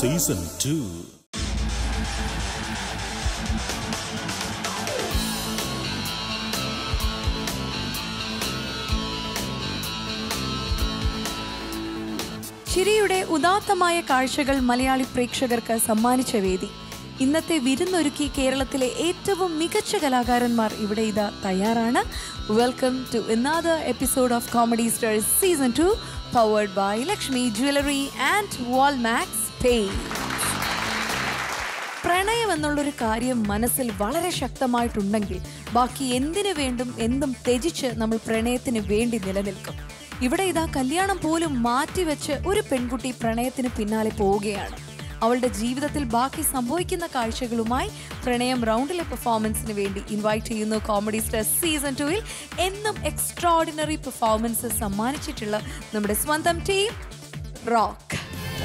Season two ചിരിയുടെ ഉദാത്തമായ കാഴ്ചകൾ മലയാളി പ്രേക്ഷകർക്ക് സമ്മാനിച്ച വേദി ഇന്നത്തെ വിരുന്നൊരുക്കി കേരളത്തിലെ ഏറ്റവും മികച്ച കലാകാരന്മാർ ഇവിടെ ഇതാ തയ്യാറാണ് welcome to another episode of comedy stars season two powered by Lakshmi jewellery and വാൾമാക്സ് പേ പ്രണയം എന്നുള്ളൊരു കാര്യം മനസ്സിൽ വളരെ ശക്തമായിട്ടുണ്ടെങ്കിൽ ബാക്കി എന്തിനു വേണ്ടും എന്തും ത്യജിച്ച് നമ്മൾ പ്രണയത്തിന് വേണ്ടി നിലനിൽക്കും ഇവിടെ ഇതാ കല്യാണം പോലും മാറ്റിവെച്ച് ഒരു പെൺകുട്ടി പ്രണയത്തിന് പിന്നാലെ പോവുകയാണ് അവളുടെ ജീവിതത്തിൽ ബാക്കി സംഭവിക്കുന്ന കാഴ്ചകളുമായി പ്രണയം റൗണ്ടിലെ പെർഫോമൻസിന് വേണ്ടി ഇൻവൈറ്റ് ചെയ്യുന്നു കോമഡി സ്റ്റാർ സീസൺ ടുവിൽ എന്നും എക്സ്ട്രോർഡിനറി പെർഫോമൻസ് സമ്മാനിച്ചിട്ടുള്ള നമ്മുടെ സ്വന്തം ടീം റോക്ക്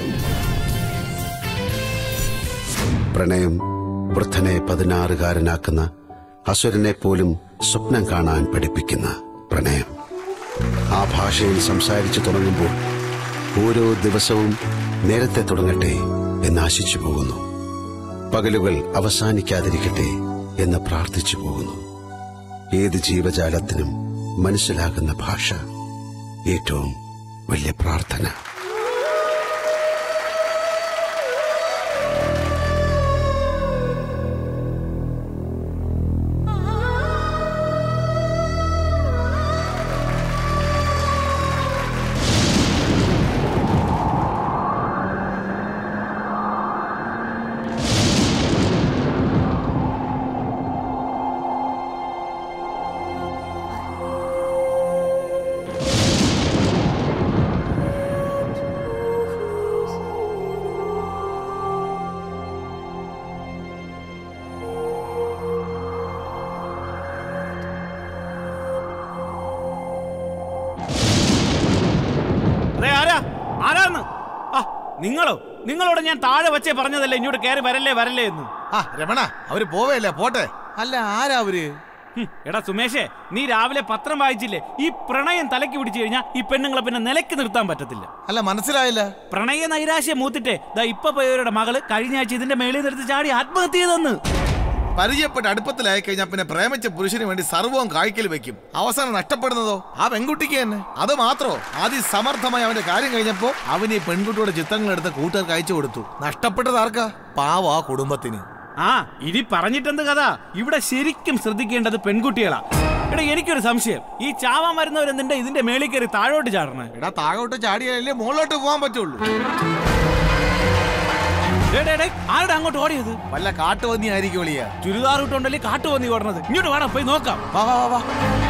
പ്രണയം വൃദ്ധനെ പതിനാറുകാരനാക്കുന്ന അസുരനെ പോലും സ്വപ്നം കാണാൻ പഠിപ്പിക്കുന്ന പ്രണയം ആ ഭാഷയിൽ സംസാരിച്ചു തുടങ്ങുമ്പോൾ ഓരോ ദിവസവും നേരത്തെ തുടങ്ങട്ടെ എന്ന് ആശിച്ചു പോകുന്നു പകലുകൾ അവസാനിക്കാതിരിക്കട്ടെ എന്ന് പ്രാർത്ഥിച്ചു പോകുന്നു ഏത് ജീവജാലത്തിനും മനസ്സിലാകുന്ന ഭാഷ ഏറ്റവും വലിയ പ്രാർത്ഥന അതെ ആരാ ആരാന്ന് ആ നിങ്ങളോ നിങ്ങളോട് ഞാൻ താഴെ വച്ചേ പറഞ്ഞതല്ലേ ഇങ്ങോട്ട് കയറി വരല്ലേ വരല്ലേ എന്ന് ആ രമണ അവര് പോവേല്ലേ പോട്ടെ അല്ല ആരാ അവര് ഹും, എടാ സുമേഷേ നീ രാവിലെ പത്രം വായിച്ചില്ലേ ഈ പ്രണയം തലക്ക് പിടിച്ചു കഴിഞ്ഞാൽ ഈ പെണ്ണുങ്ങളെ പിന്നെ നിലയ്ക്ക് നിർത്താൻ പറ്റത്തില്ല അല്ല മനസ്സിലായില്ല പ്രണയ നൈരാശ്യം മൂത്തിട്ടേ ദാ ഇപ്പൊ പോയവരുടെ മകള് കഴിഞ്ഞ ആഴ്ച ഇതിന്റെ മേളിൽ നിർത്തി ചാടി ആത്മഹത്യ ചെയ്തെന്ന് പരിചയപ്പെട്ട് അടുപ്പത്തിലായി കഴിഞ്ഞാൽ പിന്നെ പ്രേമിച്ച പുരുഷന് വേണ്ടി സർവവും കായ്ക്കൽ വെക്കും അവസാനം നഷ്ടപ്പെടുന്നതോ ആ പെൺകുട്ടിക്ക് തന്നെ അത് മാത്രോ ആദ്യം സമർത്ഥമായി അവന്റെ കാര്യം കഴിഞ്ഞപ്പോ അവൻ ഈ പെൺകുട്ടിയുടെ ചിത്രങ്ങൾ എടുത്ത് കൂട്ടുകാർക്ക് അയച്ചു കൊടുത്തു നഷ്ടപ്പെട്ടത് ആർക്കാ പാവ ആ കുടുംബത്തിന് ആ ഇനി പറഞ്ഞിട്ടെന്ത് കഥ ഇവിടെ ശരിക്കും ശ്രദ്ധിക്കേണ്ടത് പെൺകുട്ടികളാ എടാ എനിക്കൊരു സംശയം ഈ ചാവാൻ വരുന്നവരെന്തിന്റെ ഇതിന്റെ മേളിൽ കയറി താഴോട്ട് ചാടണേ എടാ താഴോട്ട് ചാടിയാലേ മുകളിലോട്ട് പോകാൻ പറ്റുള്ളൂ ഡേ, ഡേ, ഡേ, ആരുടെ അങ്ങോട്ട് ഓടിയത് വല്ല കാട്ടുപന്നി ആയിരിക്കും ഒളിയാ ചുരിദാർ ഇട്ടുണ്ടല്ലേ കാട്ടുപന്നി ഓടണത് ഇങ്ങോട്ട് വേണം പോയി നോക്കാം വാ വാ വാ വാ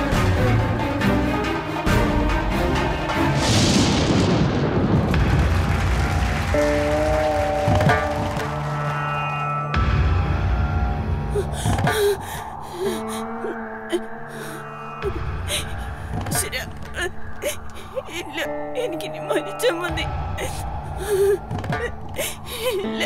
ശരി ഇല്ല എനിക്കിനി മരിച്ചാ മതി ഇല്ല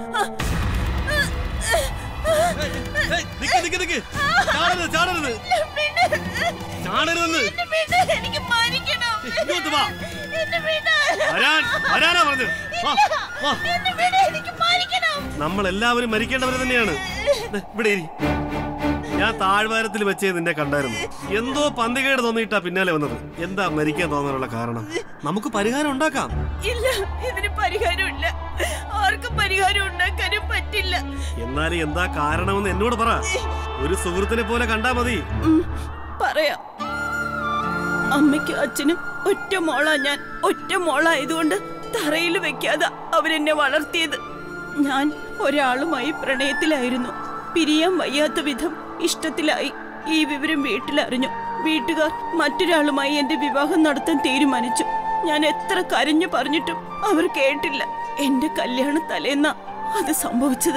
ചാടരുതെന്ന് എന്നെ വിട്, എനിക്ക് മരിക്കണം ഇങ്ങോട്ട് വാ. എന്നെ വിട്. വരാൻ വരാനാ പറഞ്ഞത് വാ, വാ. എന്നെ വിട്, എനിക്ക് മരിക്കണം നമ്മൾ എല്ലാവരും മരിക്കേണ്ടവർ തന്നെയാണ് ദേ, ഇവിടെ ഇരി. ഞാൻ താഴ്വാരത്തിൽ വെച്ചേ നിന്നെ കണ്ടായിരുന്നു എന്തോ പന്തികേട് തോന്നിയിട്ടാ പിന്നാലെ വന്നത് എന്താ മരിക്കാൻ തോന്നാനുള്ള കാരണം നമുക്ക് പരിഹാരം ഉണ്ടാക്കാം ഇല്ല ഇതിന് പരിഹാരമില്ല ആർക്കും പരിഹാരം ഉണ്ടാക്കാനും പറ്റില്ല എന്നാലും എന്താ കാരണമെന്ന് എന്നോട് പറ ഒരു സുഹൃത്തിനെ പോലെ കണ്ടാ മതി ഉം, പറയാം അമ്മയ്ക്കും അച്ഛനും ഒറ്റ മോളാ ഞാൻ ഒറ്റ മോളായതുകൊണ്ട് തറയിൽ വെക്കാതെ അവരെന്നെ വളർത്തിയത് ഞാൻ ഒരാളുമായി പ്രണയത്തിലായിരുന്നു പിരിയാൻ വയ്യാത്ത വിധം ഇഷ്ടത്തിലായി ഈ വിവരം വീട്ടിലറിഞ്ഞു വീട്ടുകാർ മറ്റൊരാളുമായി എന്റെ വിവാഹം നടത്താൻ തീരുമാനിച്ചു ഞാൻ എത്ര കരഞ്ഞു പറഞ്ഞിട്ടും അവർ കേട്ടില്ല എന്റെ കല്യാണ തലേന്നാ അത് സംഭവിച്ചത്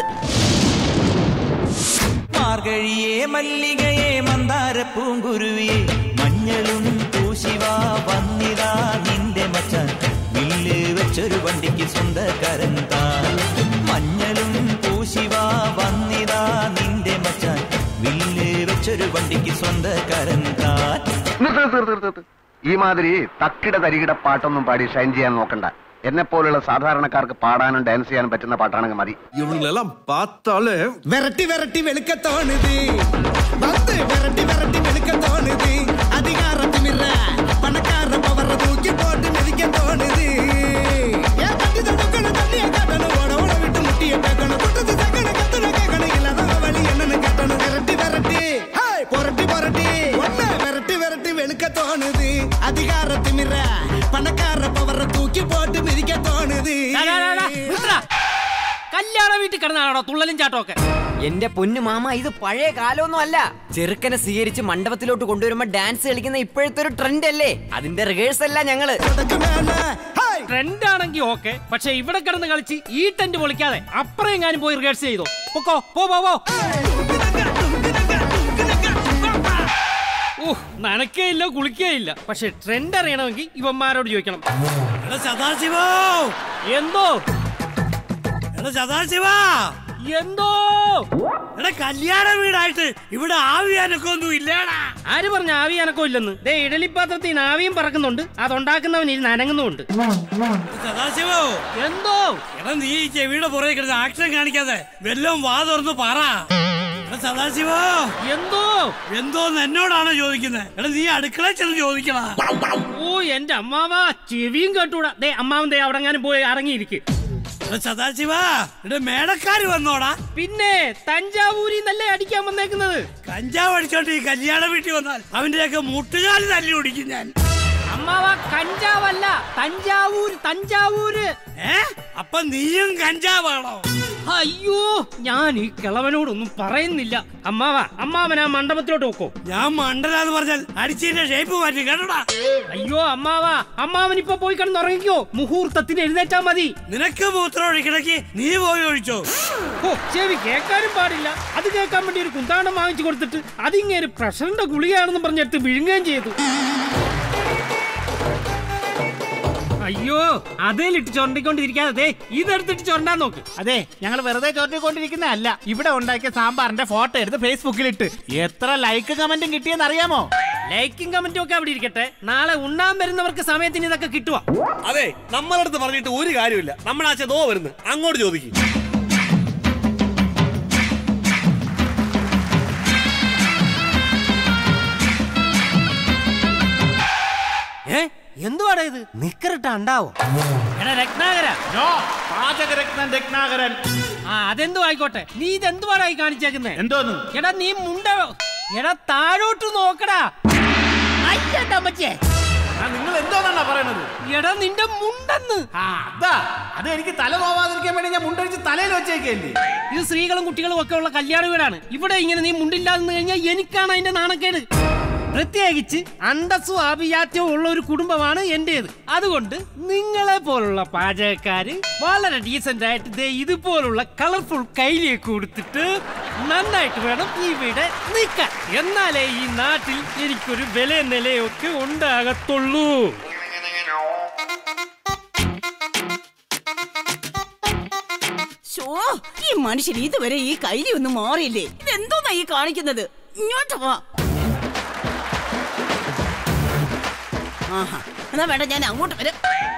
മാർഗഴിയേ മല്ലികയെ മന്ദാര പൂങ്കുരുവിയെ മഞ്ഞളും പൂശിവാ വന്നിതാ നിന്റെ മച്ചാൻ വില്ല് വെച്ചൊരു വണ്ടിക്ക് സ്വന്തക്കാരൻ താൻ മഞ്ഞളും പൂശിവാ വന്നിതാ നിന്റെ മച്ചാൻ വില്ല് വെച്ചൊരു വണ്ടിക്ക് സ്വന്തക്കാരൻ താൻ നിർത്ത് നിർത്ത് നിർത്ത് നിർത്ത്. ഈ മാതിരി തക്കിട തരികിട പാട്ടൊന്നും പാടി ഷൈൻ ചെയ്യാൻ നോക്കണ്ട എന്നെ പോലുള്ള സാധാരണക്കാർക്ക് പാടാനും ഡാൻസ് ചെയ്യാനും പറ്റുന്ന പാട്ടാണെങ്കിൽ മതി இவங்களெல்லாம் பார்த்தாலே விரட்டி விரட்டி வெளுக்க தோணுது வந்து விரட்டி விரட்டி வெளுக்க தோணுது அதிகார திமிர பணக்கார பவர தூக்கி போட்டு மிதிக்க தோணுது ஏன் தட்டி தடுக்கணும் தண்ணிய காட்டணும் ஓட ஓட விட்டு முட்டிய பேக்கணும் குட்டது தக்கணும் கத்தணும் கேட்கணும் இல்லாத வழி என்னன்னு கேட்டணும் விரட்டி விரட்டி ஹேய், புரட்டி புரட்டி ஒண்ணு விரட்டி விரட்டி வெளுக்க தோணுது அதிகார திமிர பணக்கார பவர தூக்கி போட்டு மிதிக்க தோணுது കല്യാണ വീട്ടിൽ കിടന്നാണോ തുള്ളലും ചാട്ടം ഒക്കെ എന്റെ പൊന്നു മാമ ഇത് പഴയ കാലമൊന്നും അല്ല ചെറുക്കനെ സ്വീകരിച്ച് മണ്ഡപത്തിലോട്ട് കൊണ്ടുവരുമ്പോ ഡാൻസ് കളിക്കുന്ന ഇപ്പോഴത്തെ ഒരു ട്രെൻഡ് അല്ലേ അതിന്റെ റിഹേഴ്സ് അല്ല ഞങ്ങള് ട്രെൻഡ് ആണെങ്കിൽ ഓക്കെ പക്ഷെ ഇവിടെ കിടന്ന് കളിച്ച് ഈ ടെന്റ് പൊളിക്കാതെ അപ്പുറം എങ്ങാനും പോയി റിഹേഴ്സ് ചെയ്തോ പൊക്കോ പോ പോ പോ ഓ നനക്കേ ഇല്ല കുളിക്കേ ഇല്ല പക്ഷെ ട്രെൻഡ് അറിയണമെങ്കിൽ ഇവന്മാരോട് ചോദിക്കണം സദാശിവോ എന്തോ എടാ സദാശിവ എന്തോ എടാ കല്യാണ വീടായിട്ട് ഇവിടെ ആവിയാനൊക്കെ ഒന്നും ഇല്ലേടാ ആര് പറഞ്ഞ ആവി അനക്കോ ഇല്ലെന്ന് ദേ ഇഡലിപ്പാത്രത്തിൽ നിന്ന് ആവിയും പറക്കുന്നുണ്ട് അതുണ്ടാക്കുന്നവൻ ഇരുന്ന് അനങ്ങുന്നുണ്ട് സദാശിവോ എന്തോ എടാ നീ ഈ ചെവിയുടെ പുറകെ കിടന്ന് ആക്ഷൻ കാണിക്കാതെ വെല്ലം വാ തുറന്ന് പറ എടാ സദാശിവോ എന്തോ എന്തോന്ന് എന്നോടാണോ ചോദിക്കുന്നത് എടാ നീ അടുക്കള ചെന്ന് ചോദിക്കണ ഓ എന്റെ അമ്മാവാ ചെവിയും കേട്ടൂടാ ദേ അമ്മാവൻ ദേ അവിടെ പോയി ഇറങ്ങിയിരിക്കും എടാ സദാശിവ എടാ മേടക്കാര് വന്നോടാ പിന്നെ തഞ്ചാവൂരി നല്ലേ അടിക്കാൻ വന്നേക്കുന്നത് കഞ്ചാവ് അടിച്ചോണ്ട് ഈ കല്യാണ വീട്ടിൽ വന്നാൽ അവന്റെയൊക്കെ മുട്ടുകാല് തല്ലി ഓടിക്കും ഞാൻ അമ്മാവ കഞ്ചാവല്ല തഞ്ചാവൂര് തഞ്ചാവൂര് ഏ അപ്പൊ നീയും കഞ്ചാവാണോ അയ്യോ ഞാൻ ഈ കിളവനോടൊന്നും പറയുന്നില്ല അമ്മാവ അമ്മാവൻ ആ മണ്ഡപത്തിലോട്ട് വെക്കോ ഞാൻ മണ്ടലാന്ന് പറഞ്ഞാൽ അടിച്ചതിന്റെ ഷേപ്പ് മാറ്റി കേട്ടോടാ അയ്യോ അമ്മാവ അമ്മാവൻ ഇപ്പൊ പോയി കിടന്നുറങ്ങിക്കോ മുഹൂർത്തത്തിന് എഴുന്നേറ്റാ മതി നിനക്ക് മൂത്രം ഒഴിക്കണമെങ്കിൽ നീ പോയി ഒഴിച്ചോ ഓ ചെവി കേൾക്കാനും പാടില്ല അത് കേൾക്കാൻ വേണ്ടി ഒരു കുന്താണ്ടം വാങ്ങിച്ചു കൊടുത്തിട്ട് അതിങ്ങനെ പ്രഷറിന്റെ ഗുളികയാണെന്ന് പറഞ്ഞെടുത്ത് വിഴുങ്ങുകയും ചെയ്തു അയ്യോ അതേലിട്ട് ചൊരണ്ടിക്കൊണ്ടിരിക്കാതെ ദേ ഇതെടുത്തിട്ട് ചൊരണ്ടാൻ നോക്ക് അതെ ഞങ്ങൾ വെറുതെ ചോട്ടിക്കൊണ്ടിരിക്കുന്ന അല്ല ഇവിടെ ഉണ്ടാക്കിയ സാമ്പാറിന്റെ ഫോട്ടോ എടുത്ത് ഫേസ്ബുക്കിലിട്ട് എത്ര ലൈക്ക് കമന്റും കിട്ടിയെന്ന് അറിയാമോ ലൈക്കും കമന്റും ഒക്കെ അവിടെ ഇരിക്കട്ടെ നാളെ ഉണ്ണാൻ വരുന്നവർക്ക് സമയത്തിന് ഇതൊക്കെ കിട്ടുവാ അതെ നമ്മളടുത്ത് പറഞ്ഞിട്ട് ഒരു കാര്യമില്ല നമ്മളാച്ച ദോ വരുന്നു അങ്ങോട്ട് ചോദിക്കും ഏ എന്തുവാടാ ഇത് നിക്കറിട്ട ഉണ്ടാവോ എടാ രത്നാകര നോ പാചകരത്നൻ രത്നാകരൻ ആ അതെന്തു ആയിക്കോട്ടെ നീ ഇതെന്തുവാടായി കാണിച്ചേക്കുന്നേ എന്തോന്ന് എടാ നീ മുണ്ട എടാ താഴോട്ട് നോക്കടാ അയ്യട്ടാ അമ്മച്ചേ നിങ്ങൾ എന്തോന്നാ പറയണത് എടാ നിന്റെ മുണ്ടെന്ന് ആ അതാ അത് എനിക്ക് തല നോവാതിരിക്കാൻ വേണ്ടി ഞാൻ മുണ്ടടിച്ച് തലയിൽ വെച്ചേക്കല്ലേ ഇത് സ്ത്രീകളും കുട്ടികളും ഒക്കെ ഉള്ള കല്യാണ വീടാണ് ഇവിടെ ഇങ്ങനെ നീ മുണ്ടില്ലാന്ന് കഴിഞ്ഞാൽ എനിക്കാണ് അതിന്റെ നാണക്കേട് പ്രത്യേകിച്ച് അന്തസ്സും അഭിജാത്യവും ഉള്ള ഒരു കുടുംബമാണ് എന്റേത് അതുകൊണ്ട് നിങ്ങളെ പോലുള്ള പാചകക്കാര് വളരെ ഡീസന്റ് ആയിട്ട് ദേ ഇതുപോലുള്ള കളർഫുൾ കൈലിയൊക്കെ കൊടുത്തിട്ട് നന്നായിട്ട് വേണം ഇവിടെ നിൽക്കാൻ എന്നാലേ ഈ നാട്ടിൽ എനിക്കൊരു വില നിലയൊക്കെ ഉണ്ടാകത്തുള്ളൂ ശോ, ഈ മനുഷ്യൻ ഇതുവരെ ഈ കൈലി ഒന്നും മാറിയില്ലേ ഇതെന്തോന്നാ ഈ കാണിക്കുന്നത് ഇങ്ങോട്ട് വാ ആഹാ എന്നാ വേണ്ട ഞാൻ അങ്ങോട്ട് വരാം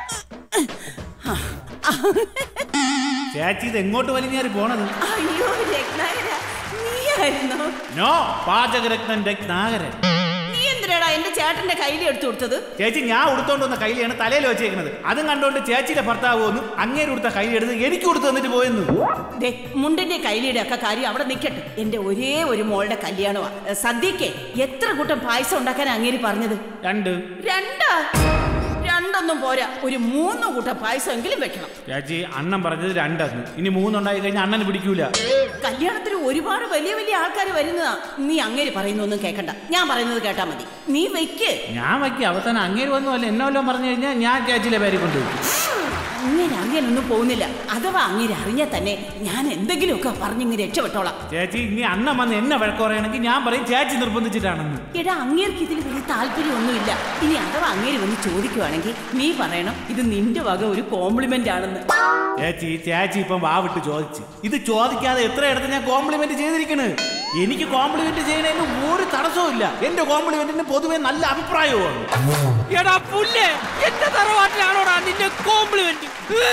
ചേച്ചി ഇത് എങ്ങോട്ട് വലിഞ്ഞേറി പോണത് അയ്യോ രത്നാകര നീയായിരുന്നോ നോ പാചകരത്നൻ രത്നാകരൻ നീ എന്തിനാടാ എന്റെ ചേട്ടന്റെ കയ്യിൽ എടുത്തു കൊടുത്തത് ചേച്ചി ഞാൻ ഉടുത്തോണ്ട് വന്ന കൈലിയാണ് തലയിൽ വെച്ചേക്കുന്നത് അതും കണ്ടോണ്ട് ചേച്ചിയുടെ ഭർത്താവ് വന്നു അങ്ങേര് കൊടുത്ത കൈലി എടുത്ത് എനിക്ക് കൊടുത്തു തന്നിട്ട് പോയെന്നു ദേ മുണ്ടിന്റെ കൈലിയുടെ ഒക്കെ കാര്യം അവിടെ നിൽക്കട്ടെ എന്റെ ഒരേ ഒരു മോളുടെ കല്യാണമാ സദ്യക്ക് എത്ര കൂട്ടം പായസം ഉണ്ടാക്കാൻ അങ്ങേര് പറഞ്ഞത് രണ്ട് രണ്ടാ രണ്ടൊന്നും പോരാ ഒരു മൂന്ന് കൂട്ടം പായസം എങ്കിലും വെക്കണം ചേച്ചി അണ്ണൻ പറഞ്ഞത് രണ്ടെന്ന് ഇനി മൂന്നുണ്ടായി കഴിഞ്ഞാൽ അണ്ണന് പിടിക്കൂല കല്യാണത്തിന് ഒരുപാട് വലിയ വലിയ ആൾക്കാർ വരുന്നതാ നീ അങ്ങേര് പറയുന്നൊന്നും കേൾക്കണ്ട ഞാൻ പറയുന്നത് കേട്ടാ മതി നീ വെക്ക് ഞാൻ വയ്ക്കി അവസാനം അങ്ങേര് വന്നു അല്ല എന്നെ വല്ലതും പറഞ്ഞു കഴിഞ്ഞാൽ ഞാൻ ചേച്ചിയുടെ പേര് കൊണ്ടുപോയി അങ്ങനെ അങ്ങനെയൊന്നും പോകുന്നില്ല അഥവാ അങ്ങേര് അറിഞ്ഞാൽ തന്നെ ഞാൻ എന്തെങ്കിലുമൊക്കെ പറഞ്ഞിങ്ങ് രക്ഷപ്പെട്ടോളാം ചേച്ചി ഇനി അണ്ണൻ വന്ന് എന്നെ വഴക്ക് പറയുകയാണെങ്കിൽ ഞാൻ പറയും ചേച്ചി നിർബന്ധിച്ചിട്ടാണെന്ന് എടാ അങ്ങേർക്ക് ഇതിൽ വലിയ താല്പര്യമൊന്നുമില്ല ഇനി അഥവാ അങ്ങേര് വന്ന് ചോദിക്കുവാണെങ്കിൽ നീ പറയണം ഇത് നിന്റെ വക ഒരു കോംപ്ലിമെന്റ് ആണെന്ന് ചേച്ചി ചേച്ചി ഇപ്പം വാവിട്ട് ചോദിച്ചു ഇത് ചോദിക്കാതെ എത്ര ഇടത്ത് ഞാൻ കോംപ്ലിമെന്റ് ചെയ്തിരിക്കണ് എനിക്ക് കോംപ്ലിമെന്റ് ചെയ്യുന്നതിന് ഒരു തടസ്സവും ഇല്ല എന്റെ കോംപ്ലിമെന്റിന് പൊതുവെ നല്ല അഭിപ്രായവുമാണ് എടാ പുല്ലേ എന്റെ തറവാട്ടിലാണോടാ നിന്റെ കോംപ്ലിമെന്റ്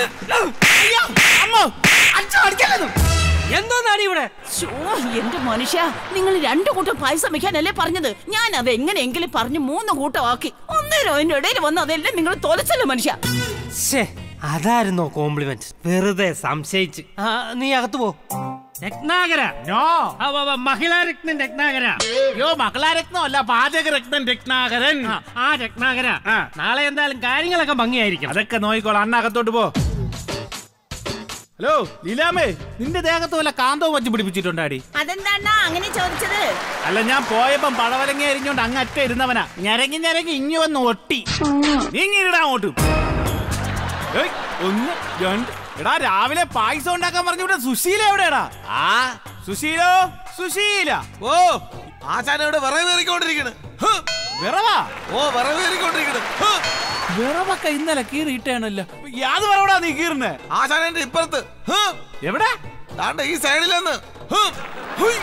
എന്തോന്നാടി ഇവിടെ ശ്ശോ, എന്റെ മനുഷ്യ നിങ്ങൾ രണ്ടു കൂട്ടം പായസം വെക്കാനല്ലേ പറഞ്ഞത് ഞാൻ അത് എങ്ങനെയെങ്കിലും പറഞ്ഞ് മൂന്ന് കൂട്ടമാക്കി ഒന്നേരം അതിന്റെ ഇടയിൽ വന്ന് അതെല്ലാം നിങ്ങൾ തൊലച്ചല്ലോ മനുഷ്യ ശ്ശേ, അതായിരുന്നോ കോംപ്ലിമെന്റ് വെറുതെ സംശയിച്ച് ആ, നീ അകത്ത് പോ രത്നാകര നോ ആ, വാ, വാ, മഹിളാരത്നം രത്നാകര അയ്യോ മക്കളാരത്നം അല്ല പാചകരത്നം രത്നാകരൻ ആ, ആ രത്നാകര നാളെ എന്തായാലും കാര്യങ്ങളൊക്കെ ഭംഗിയായിരിക്കും അതൊക്കെ നോയിക്കോളാം അണ്ണ അകത്തോട്ട് പോ ഹലോ ലീലാമേ നിന്റെ ദേഹത്ത് വല്ല കാന്തവും വച്ച് പിടിപ്പിച്ചിട്ടുണ്ടാടി അതെന്താണ്ടാ അങ്ങനെ ചോദിച്ചത് അല്ല ഞാൻ പോയപ്പം പടവലങ്ങ എരിഞ്ഞോണ്ട് അങ്ങ് അറ്റ ഇരുന്നവനാ ഞരങ്ങി ഞരങ്ങി ഇങ്ങി വന്ന് ഒട്ടി നീങ്ങിടാ അങ്ങോട്ട് ഏയ്, ഒന്ന് രണ്ട് എടാ രാവിലെ പായസം ഉണ്ടാക്കാൻ പറഞ്ഞിവിടെ സുശീല എവിടെയാടാ ആ സുശീലോ സുശീല ഓ ആശാനോട് വിറവ് കയറിക്കൊണ്ടിരിക്കണ് വിറവാ ഓ വിറവ് കയറിക്കൊണ്ടിരിക്കണ് ഹ്. വിറവൊക്കെ ഇന്നലെ കീറിയിട്ടാണല്ലോ യാത് വിറവടാ നീ കീറിനെ ആശാനന്റെ ഇപ്പുറത്ത് ഹ്. എവിടെ ദാണ്ട ഈ സൈഡിലെന്ന് ഹ്. ഹുയ്.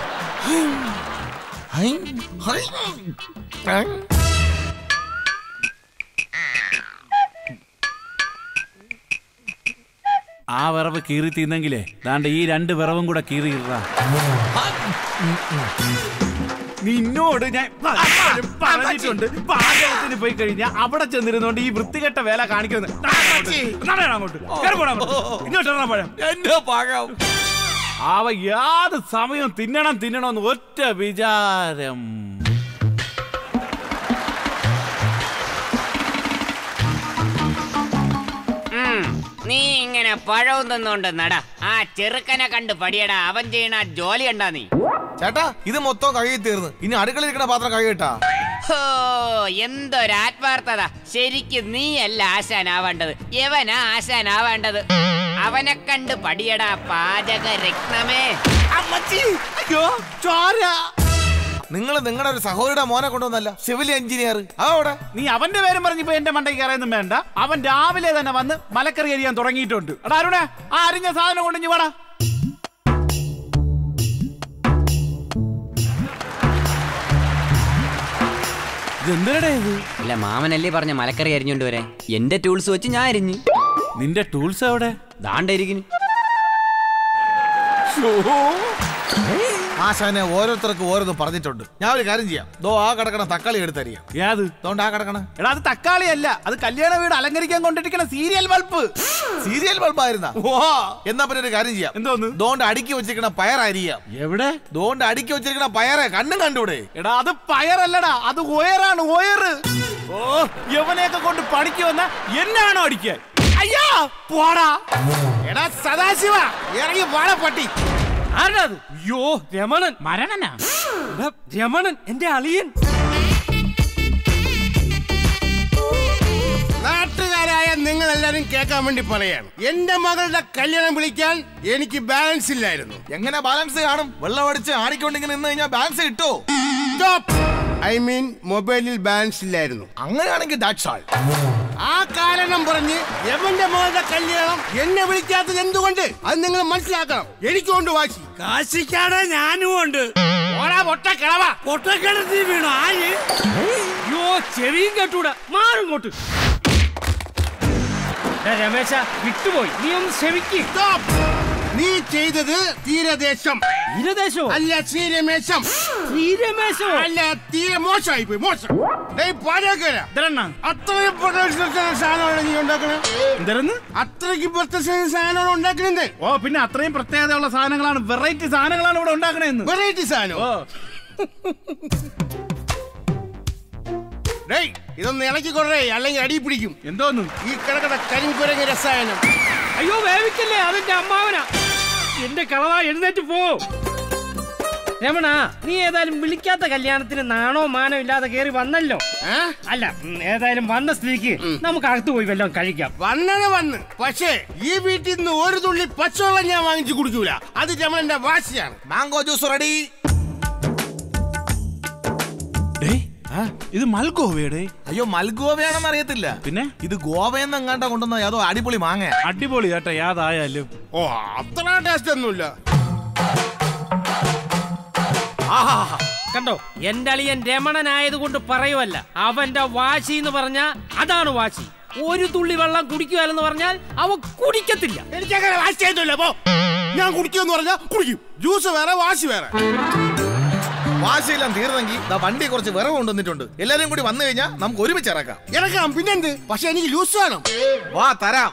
ഹൈ. ഹൈ. ഹൈ. ആ വിറവ് കീറി തിന്നെങ്കിലേ ദാണ്ട ഈ രണ്ട് വിറവും കൂടെ കീറി ഇടാ നിന്നോട് ഞാൻ പലപ്പോഴും പറഞ്ഞിട്ടുണ്ട് പാചകത്തിന് പോയി കഴിഞ്ഞാൽ അവിടെ ചെന്നിരുന്നോണ്ട് ഈ വൃത്തികെട്ട വേല കാണിക്കുന്നത് നടയടാ അങ്ങോട്ട് കേറി പോടാ അങ്ങോട്ട്. ഇങ്ങോട്ട് ഇറങ്ങാൻ പഴം എന്റെ പാകം അവ യാത് സമയം തിന്നണം തിന്നണം എന്ന് ഒറ്റ വിചാരം ഉം, നീ ഇങ്ങനെ പഴവും തിന്നോണ്ട് നടാ ആ ചെറുക്കനെ കണ്ട് പടിയടാ അവൻ ചെയ്യണ ആ ജോലി കണ്ടാ നീ ചേട്ടാ ഇത് മൊത്തം കഴുകി തീർന്ന് ഇനി അടുക്കളയിൽ ഇരിക്കണ പാത്രം കഴുകിട്ടാ ഹോ എന്തൊരാത്മാർത്ഥത ശരിക്കും നീയല്ല ആശാനാവേണ്ടത് യവനാ ആശാനാവേണ്ടത് അവനെ കണ്ട് പടിയടാ പാചക രത്നമേ അയ്യോ ചോര നിങ്ങൾ നിങ്ങളുടെ ഒരു സഹോദരിയുടെ മോനെ കൊണ്ടുവന്നല്ല സിവിൽ എഞ്ചിനീയർ അവിടെ നീ അവന്റെ പേരും പറഞ്ഞിപ്പോ എന്റെ മണ്ടയ്ക്ക് കയറിയൊന്നും വേണ്ട അവൻ രാവിലെ തന്നെ വന്ന് മലക്കറി അരിയാൻ തുടങ്ങിയിട്ടുണ്ട് എടാ അരുണേ ആ അരിഞ്ഞ സാധനം കൊണ്ട് ഇഞ്ഞ് വാടാ ഇതെന്തരടാ ഇത് അല്ല മാമനല്ലേ പറഞ്ഞ മലക്കറി അരിഞ്ഞോണ്ട് വരെ എന്റെ ടൂൾസ് വെച്ച് ഞാൻ അരിഞ്ഞു നിന്റെ ടൂൾസ് എവിടെ ദാണ്ടിരിക്കുന്നു ആശാനെ ഓരോരുത്തർക്ക് ഓരോന്ന് പറഞ്ഞിട്ടുണ്ട് ഞാൻ ഒരു കാര്യം ചെയ്യാം ദോ ആ കിടക്കണ തക്കാളി എടുത്തറിയാം ഏത് അതുകൊണ്ട് ആ കിടക്കണ എടാ അത് തക്കാളി അല്ല അത് കല്യാണ വീട് അലങ്കരിക്കാൻ കൊണ്ടിരിക്കുന്ന സീരിയൽ ബൾബ് സീരിയൽ ബൾബായിരുന്ന ഓ എന്നാ പിന്നെ ഒരു കാര്യം ചെയ്യാം എന്തോന്ന് ദോണ്ട് അടുക്കി വെച്ചിരിക്കണ പയർ അരിയാം എവിടെ ദോണ്ട് അടുക്കി വെച്ചിരിക്കണ പയറ് കണ്ണും കണ്ടൂടെ എടാ അത് പയറല്ലടാ അത് ഒയറാണ് ഒയറ് ഓ യവനെയൊക്കെ കൊണ്ട് പണിക്ക് വന്ന എന്നാണോ അടിക്കാൻ അയ്യാ പോടാ എടാ സദാശിവ ഇറങ്ങി വാഴ പട്ടി ആരാത് അയ്യോ രമണൻ മരണനാ എടാ, രമണൻ എന്റെ അളിയൻ നാട്ടുകാരായ നിങ്ങൾ എല്ലാരും കേൾക്കാൻ വേണ്ടി പറയാണ് എന്റെ മകളുടെ കല്യാണം വിളിക്കാൻ എനിക്ക് ബാലൻസ് ഇല്ലായിരുന്നു എങ്ങനെ ബാലൻസ് കാണും വെള്ളം അടിച്ച് ആടിക്കൊണ്ടിങ്ങനെ നിന്ന് കഴിഞ്ഞാൽ ബാലൻസ് കിട്ടോ ഐ മീൻ മൊബൈലിൽ ബാലൻസ് ഇല്ലായിരുന്നു അങ്ങനെയാണെങ്കിൽ ദാറ്റ്സ് ആൾ ആ കാരണം പറഞ്ഞ് എവന്റെ മകളുടെ കല്യാണം എന്നെ വിളിക്കാത്തത് എന്തുകൊണ്ട് അത് നിങ്ങൾ മനസ്സിലാക്കണം എനിക്കുകൊണ്ട് വാശി കാശിക്കാടെ ഞാനും ഉണ്ട് ഓടാ പൊട്ട കിളവ പൊട്ടക്കിണത്തിൽ വീണു ആര് അയ്യോ ചെവിയും കേട്ടൂടാ മാറിങ്ങോട്ട് എടാ, രമേശ വിട്ടുപോയി നീ ഒന്ന് ക്ഷമിക്ക് Stop! നീ ചെയ്തത് തീരദേശം തീരദേശോ അല്ല ശ്രീരമേശം തീരമേശോ അല്ല തീരെ മോശമായി പോയി മോശം ഡേയ് പാചകക്കാരാ. എന്തരണ്ണ അത്രയും പ്രദർശിച്ച സാധനമാണ് നീ ഉണ്ടാക്കണേ എന്തരന്ന് അത്രയ്ക്ക് പ്രദർശിച്ച സാധനമാണ് ഉണ്ടാക്കുന്നത് ഓ പിന്നെ അത്രയും പ്രത്യേകതയുള്ള സാധനങ്ങളാണ് വെറൈറ്റി സാധനങ്ങളാണ് ഇവിടെ ഉണ്ടാക്കണേന്ന് വെറൈറ്റി സാധനം ഓ ഡേയ് ഇതൊന്ന് ഇളക്കി കൊറേ അല്ലെങ്കിൽ അടി പിടിക്കും എന്തോന്ന് ഈ കിടക്കട കരിങ്കുരങ്ങ രസായനം അയ്യോ വേവിക്കല്ലേ അതിന്റെ അമ്മാവനാ എന്റെ കളവ എഴുന്നേറ്റ് പോ രമണ നീ ഏതായാലും വിളിക്കാത്ത കല്യാണത്തിന് നാണോ മാനോ ഇല്ലാതെ കേറി വന്നല്ലോ ഏ? അല്ല ഉം, ഏതായാലും വന്ന സ്ഥിതിക്ക് നമുക്ക് അകത്ത് പോയി വല്ലതും കഴിക്കാം വന്നത് വന്ന് പക്ഷേ ഈ വീട്ടിൽ നിന്ന് ഒരു തുള്ളി പച്ചവെള്ളം ഞാൻ വാങ്ങിച്ചു കുടിക്കൂല അത് രമണന്റെ വാശിയാണ് മാംഗോ ജ്യൂസ് റെഡി ഡേയ് ഇത് മൽഗോവയുടെ അയ്യോ മൽഗോവയാണെന്ന് അറിയത്തില്ല പിന്നെ ഇത് ഗോവയെന്ന് എങ്ങാണ്ട കൊണ്ടുവന്ന ഏതോ അടിപൊളി മാങ്ങ അടിപൊളി കേട്ടോ യാതായാലും ഓ അത്ര ടേസ്റ്റ് ഒന്നുമില്ല കണ്ടോ എന്റെ അളിയൻ രമണനായതുകൊണ്ട് പറയുമല്ല അവന്റെ വാശി എന്ന് പറഞ്ഞ അതാണ് വാശി ഒരു തുള്ളി വെള്ളം കുടിക്കുകയെന്ന് പറഞ്ഞാൽ അവ കുടിക്കത്തില്ല എനിക്ക് അങ്ങനെ വാശിയൊന്നുമില്ല പോ ഞാൻ കുടിക്കുമെന്ന് പറഞ്ഞാൽ കുടിക്കും ജ്യൂസ് വേറെ വാശി വേറെ വാശിയെല്ലാം തീർന്നെങ്കിൽ ദാ വണ്ടി കുറച്ച് വിറവ് കൊണ്ടുവന്നിട്ടുണ്ട് എല്ലാരും കൂടി വന്നു കഴിഞ്ഞാൽ നമുക്ക് ഒരുമിച്ച് ഇറക്കാം ഇറക്കാം പിന്നെന്ത് പക്ഷെ എനിക്ക് ജ്യൂസ് വേണം വാ തരാം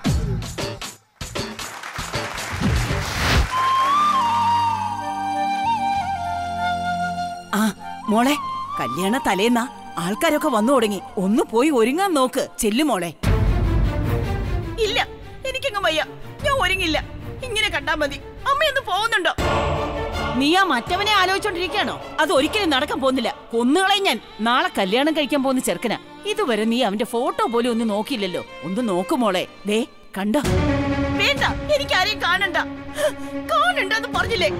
ആ മോളെ കല്യാണ തലേന്നാ ആൾക്കാരൊക്കെ വന്നു തുടങ്ങി ഒന്ന് പോയി ഒരുങ്ങാൻ നോക്ക് ചെല്ലു മോളെ ഇല്ല എനിക്കങ്ങ് വയ്യ ഞാൻ ഒരുങ്ങില്ല ഇങ്ങനെ കണ്ടാ മതി അമ്മയൊന്ന് പോകുന്നുണ്ടോ നീ ആ മറ്റവനെ ആലോചിച്ചോണ്ടിരിക്കുകയാണോ അത് ഒരിക്കലും നടക്കാൻ പോകുന്നില്ല കൊന്നുകളെ ഞാൻ നാളെ കല്യാണം കഴിക്കാൻ പോകുന്ന ചെറുക്കനാ ഇതുവരെ നീ അവന്റെ ഫോട്ടോ പോലും ഒന്ന് നോക്കിയില്ലല്ലോ ഒന്ന് നോക്കു മോളെ ദേ കണ്ടോ വേണ്ട എനിക്ക് ആരെയും കാണണ്ട കാണണ്ടെന്ന് പറഞ്ഞില്ലേ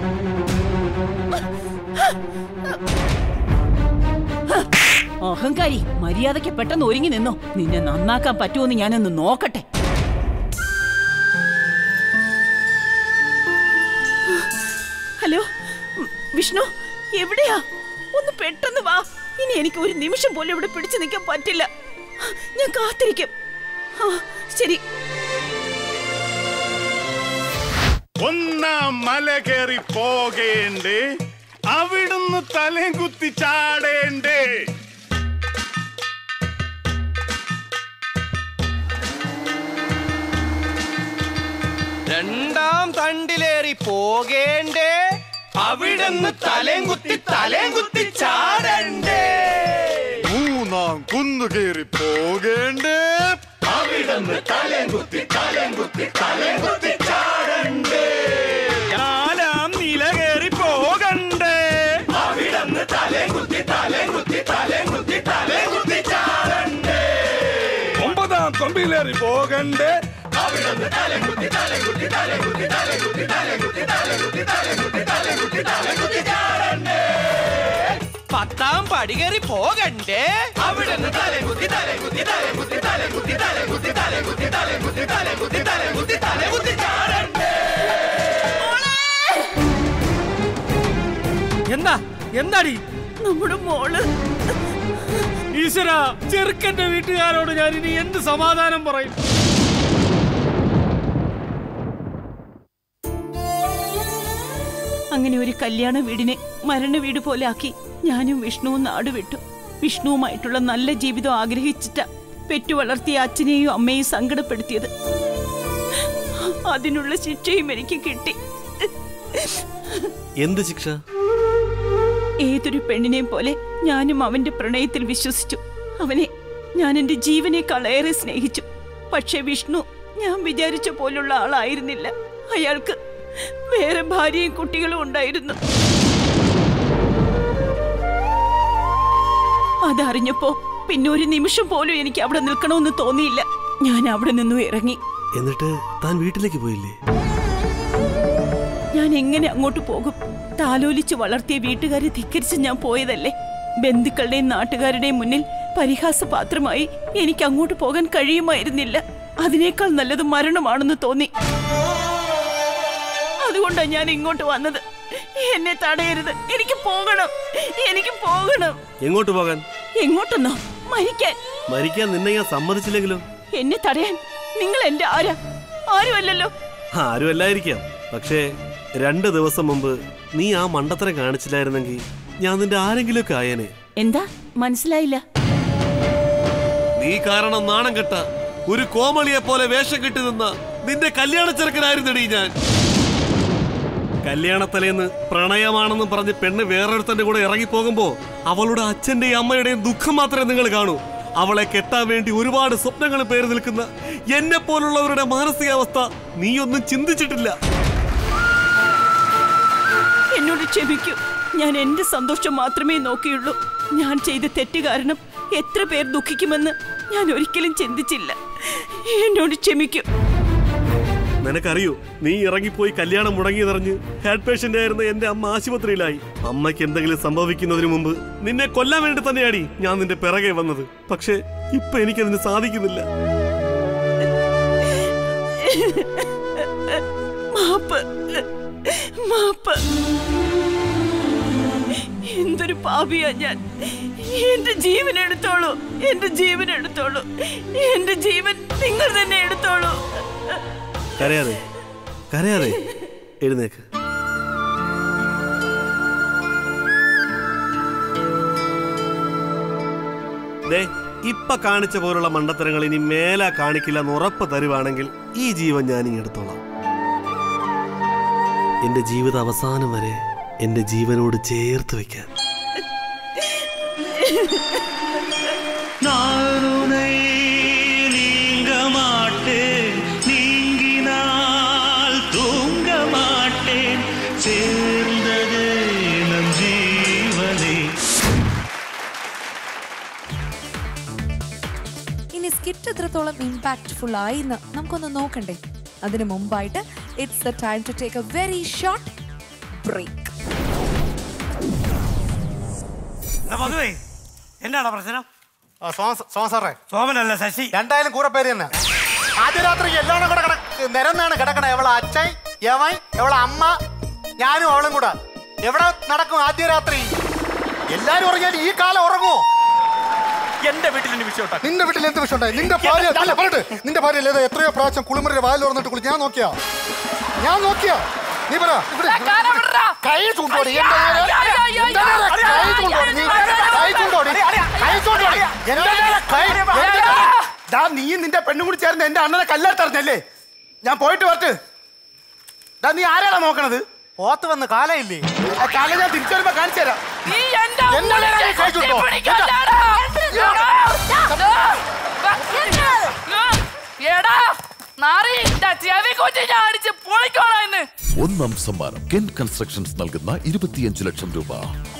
അഹങ്കാരി മര്യാദയ്ക്ക് പെട്ടെന്ന് ഒരുങ്ങി നിന്നോ നിന്നെ നന്നാക്കാൻ പറ്റുമെന്ന് ഞാനൊന്ന് നോക്കട്ടെ ഹലോ ഉം, വിഷ്ണു എവിടെയാ ഒന്ന് പെട്ടെന്ന് വാ ഇനി എനിക്ക് ഒരു നിമിഷം പോലും ഇവിടെ പിടിച്ചു നിൽക്കാൻ പറ്റില്ല ഞാൻ കാത്തിരിക്കും ആ, ശരി ഒന്നാം മല കയറി പോകേണ്ടേ അവിടുന്ന് തലയും കുത്തി ചാടേണ്ടേ രണ്ടാം തണ്ടിലേറി പോകേണ്ടേ അവിടുന്ന് തലേം കുത്തി തലേം കുത്തി ചാടണ്ടേ മൂന്നാം കുന്നു കയറി പോകേണ്ടേ അവിടുന്ന് തലേം കുത്തി തലേം കുത്തി തലേം കുത്തി ചാടണ്ടേ നാലാം നില കയറി പോകണ്ടേ അവിടുന്ന് തലേം കുത്തി തലേം കുത്തി തലേം കുത്തി തലേം കുത്തി ചാടണ്ടേ ഒമ്പതാം കൊമ്പിലേറി പോകണ്ടേ അവിടുന്ന് തലേം കുത്തി തലേം കുത്തി തലേം കുത്തി തലേം കുത്തി തലേം കുത്തി തലേം കുത്തി തലേം കുത്തി തലേം കുത്തി തലേം കുത്തി ചാടണ്ടേ പത്താം പടി കയറി പോകണ്ടേ അവിടുന്ന് തലേം കുത്തി തലേം കുത്തി തലേം കുത്തി തലേം കുത്തി തലേം കുത്തി തലേം കുത്തി തലേം കുത്തി തലേം കുത്തി തലേം കുത്തി തലേം കുത്തി ചാടണ്ടേ എന്താ എന്താടി നമ്മുടെ മോള് ഈശ്വര ചെറുക്കന്റെ വീട്ടുകാരോട് ഞാൻ ഇനി എന്ത് സമാധാനം പറയും അങ്ങനെ ഒരു കല്യാണ വീടിനെ മരണ വീട് പോലെ ആക്കി ഞാനും വിഷ്ണുവും നാട് വിട്ടു വിഷ്ണുവുമായിട്ടുള്ള നല്ല ജീവിതം ആഗ്രഹിച്ചിട്ടാ പെറ്റു വളർത്തിയ അച്ഛനെയും അമ്മയെയും സങ്കടപ്പെടുത്തിയത് അതിനുള്ള ശിക്ഷയും എനിക്ക് കിട്ടി എന്ത് ശിക്ഷ ഏതൊരു പെണ്ണിനെയും പോലെ ഞാനും അവന്റെ പ്രണയത്തിൽ വിശ്വസിച്ചു അവനെ ഞാൻ എന്റെ ജീവനേക്കാൾ ഏറെ സ്നേഹിച്ചു പക്ഷെ വിഷ്ണു ഞാൻ വിചാരിച്ച പോലുള്ള ആളായിരുന്നില്ല അയാൾക്ക് വേറെ ഭാര്യയും കുട്ടികളും ഉണ്ടായിരുന്നു അതറിഞ്ഞപ്പോ പിന്നെ ഒരു നിമിഷം പോലും എനിക്ക് അവിടെ നിൽക്കണമെന്ന് തോന്നിയില്ല ഞാൻ അവിടെ നിന്നും ഇറങ്ങി എന്നിട്ട് താൻ വീട്ടിലേക്ക് പോയില്ലേ ഞാൻ എങ്ങനെ അങ്ങോട്ട് പോകും താലോലിച്ച് വളർത്തിയ വീട്ടുകാരെ ധിക്കരിച്ച് ഞാൻ പോയതല്ലേ ബന്ധുക്കളുടെയും നാട്ടുകാരുടെയും മുന്നിൽ പരിഹാസപാത്രമായി എനിക്ക് അങ്ങോട്ട് പോകാൻ കഴിയുമായിരുന്നില്ല അതിനേക്കാൾ നല്ലത് മരണമാണെന്ന് തോന്നി അതുകൊണ്ടാണ് ഞാൻ ഇങ്ങോട്ട് വന്നത് എന്നെ തടയരുത് എനിക്ക് പോകണം എനിക്ക് പോകണം എങ്ങോട്ട് പോകാൻ എങ്ങോട്ടെന്നോ മരിക്കാൻ മരിക്കാൻ നിന്നെ ഞാൻ സമ്മതിച്ചില്ലെങ്കിലോ എന്നെ തടയാൻ നിങ്ങൾ എന്റെ ആരാ ആരുമല്ലല്ലോ ആരും അല്ലായിരിക്കാം പക്ഷേ രണ്ട് ദിവസം മുമ്പ് നീ ആ മണ്ടത്തരം കാണിച്ചില്ലായിരുന്നെങ്കിൽ ഞാൻ നിന്റെ ആരെങ്കിലുമൊക്കെ ആയേനെ എന്താ മനസ്സിലായില്ല നീ കാരണം നാണം കെട്ട ഒരു കോമളിയെ പോലെ വേഷം കെട്ടി നിന്ന നിന്റെ കല്യാണ ചെറുക്കനായിരുന്നടി ഞാൻ കല്യാണത്തലേന്ന് പ്രണയമാണെന്നും പറഞ്ഞ് പെണ്ണ് വേറൊരുത്തന്റെ കൂടെ ഇറങ്ങി പോകുമ്പോ അവളുടെ അച്ഛന്റെയും അമ്മയുടെയും ദുഃഖം മാത്രമേ നിങ്ങൾ കാണൂ അവളെ കെട്ടാൻ വേണ്ടി ഒരുപാട് സ്വപ്നങ്ങൾ പേര് നിൽക്കുന്ന എന്നെ പോലുള്ളവരുടെ മാനസികാവസ്ഥ നീയൊന്നും ചിന്തിച്ചിട്ടില്ല എന്നോട് ക്ഷമിക്കൂ ഞാൻ എന്റെ സന്തോഷം മാത്രമേ നോക്കിയുള്ളൂ ഞാൻ ചെയ്ത തെറ്റ് കാരണം എത്ര പേർ ദുഃഖിക്കുമെന്ന് ഞാൻ ഒരിക്കലും ചിന്തിച്ചില്ല എന്നോട് ക്ഷമിക്കൂ നിനക്കറിയോ നീ ഇറങ്ങിപ്പോയി കല്യാണം മുടങ്ങിയതറിഞ്ഞ് ഹാർട്ട് പേഷ്യന്റ് ആയിരുന്ന എന്റെ അമ്മ ആശുപത്രിയിലായി അമ്മയ്ക്ക് എന്തെങ്കിലും സംഭവിക്കുന്നതിന് മുമ്പ് നിന്നെ കൊല്ലാൻ വേണ്ടി തന്നെയാടി ഞാൻ നിന്റെ പിറകെ വന്നത് പക്ഷേ ഇപ്പൊ എനിക്കതിന് സാധിക്കുന്നില്ല മാപ്പ് മാപ്പ് പാപിയാ ഞാൻ എന്റെ ജീവൻ എടുത്തോളൂ എന്റെ ജീവൻ എടുത്തോളൂ എന്റെ ജീവൻ നിങ്ങൾ തന്നെ എടുത്തോളൂ കരയാതെ കരയാതെ എഴുന്നേക്ക് ദേ ഇപ്പൊ കാണിച്ച പോലുള്ള മണ്ടത്തരങ്ങൾ ഇനി മേല കാണിക്കില്ല എന്ന് ഉറപ്പ് തരുവാണെങ്കിൽ ഈ ജീവൻ ഞാൻ ഇങ്ങ് എടുത്തോളാം എന്റെ ജീവിത അവസാനം വരെ എന്റെ ജീവനോട് ചേർത്ത് വെക്കാൻ நானுனை நீங்க மாட்டேன் நீங்கினால் தூங்க மாட்டேன் சேர்ந்ததே நம் ஜீவனே ഇനി സ്കിറ്റ് എത്രത്തോളം ഇമ്പാക്ട്ഫുൾ ആയി എന്ന് നമുക്കൊന്ന് നോക്കണ്ടേ അതിനു മുമ്പായിട്ട് it's the time to take a very short break മധുവേ എന്നാടാ പ്രശ്നം സാറേ സോമനല്ല ശശി രണ്ടായാലും കൂടെ പേര് തന്നെ ആദ്യ രാത്രി എല്ലാം കൂടെ കിട നിരന്നാണ് കിടക്കണേ എവളെ അച്ഛൻ യവൻ എവളെ അമ്മ ഞാനും അവളും കൂടെ എവിടെ നടക്കും ആദ്യ രാത്രി എല്ലാരും ഉറങ്ങിയാൽ ഈ കാലം ഉറങ്ങുമോ എന്റെ വീട്ടിൽ എന്റെ വിഷയം ഉണ്ടാക്കും നിന്റെ വീട്ടിൽ എന്ത് വിഷയം ഉണ്ടായി നിന്റെ ഭാര്യ അല്ല പറയട്ടെ നിന്റെ ഭാര്യ അല്ലേ എത്രയോ പ്രാവശ്യം കുളിമുറിയുടെ വായിൽ തുറന്നിട്ട് കുളി ഞാൻ നോക്കിയാ ഞാൻ നോക്കിയാ നീ പറ ഇവിടെ കൈ ചൂണ്ടോടി എന്റെ നേരെ- എന്റെ നേരെ കൈ ചൂണ്ടോടി നീ കൈ ചൂണ്ടോടി കൈ ചൂണ്ടോടി എന്റെ നേരെ കൈ എന്റെ നേരെ- ഡാ നീ നിന്റെ പെണ്ണും കൂടി ചേർന്ന് എന്റെ അണ്ണനെ കല്ലെടുത്തറിഞ്ഞല്ലേ ഞാൻ പോയിട്ട് വരട്ട് ഡാ നീ ആരാടാ നോക്കണത് പോത്ത് വന്ന് കാലയില്ലേ ആ കാല ഞാൻ തിരിച്ചു വരുമ്പോ കാണിച്ചു തരാം എന്റെ നേരെ നീ കൈ ചൂണ്ടോ എടാ നാറി ചെവി കുറ്റി ഞാൻ അടിച്ച് പൊളിക്കോളാ ഇന്ന് ഒന്നാം സമ്മാനം കെൻ കൺസ്ട്രക്ഷൻസ് നൽകുന്ന ഇരുപത്തിയഞ്ച് ലക്ഷം രൂപ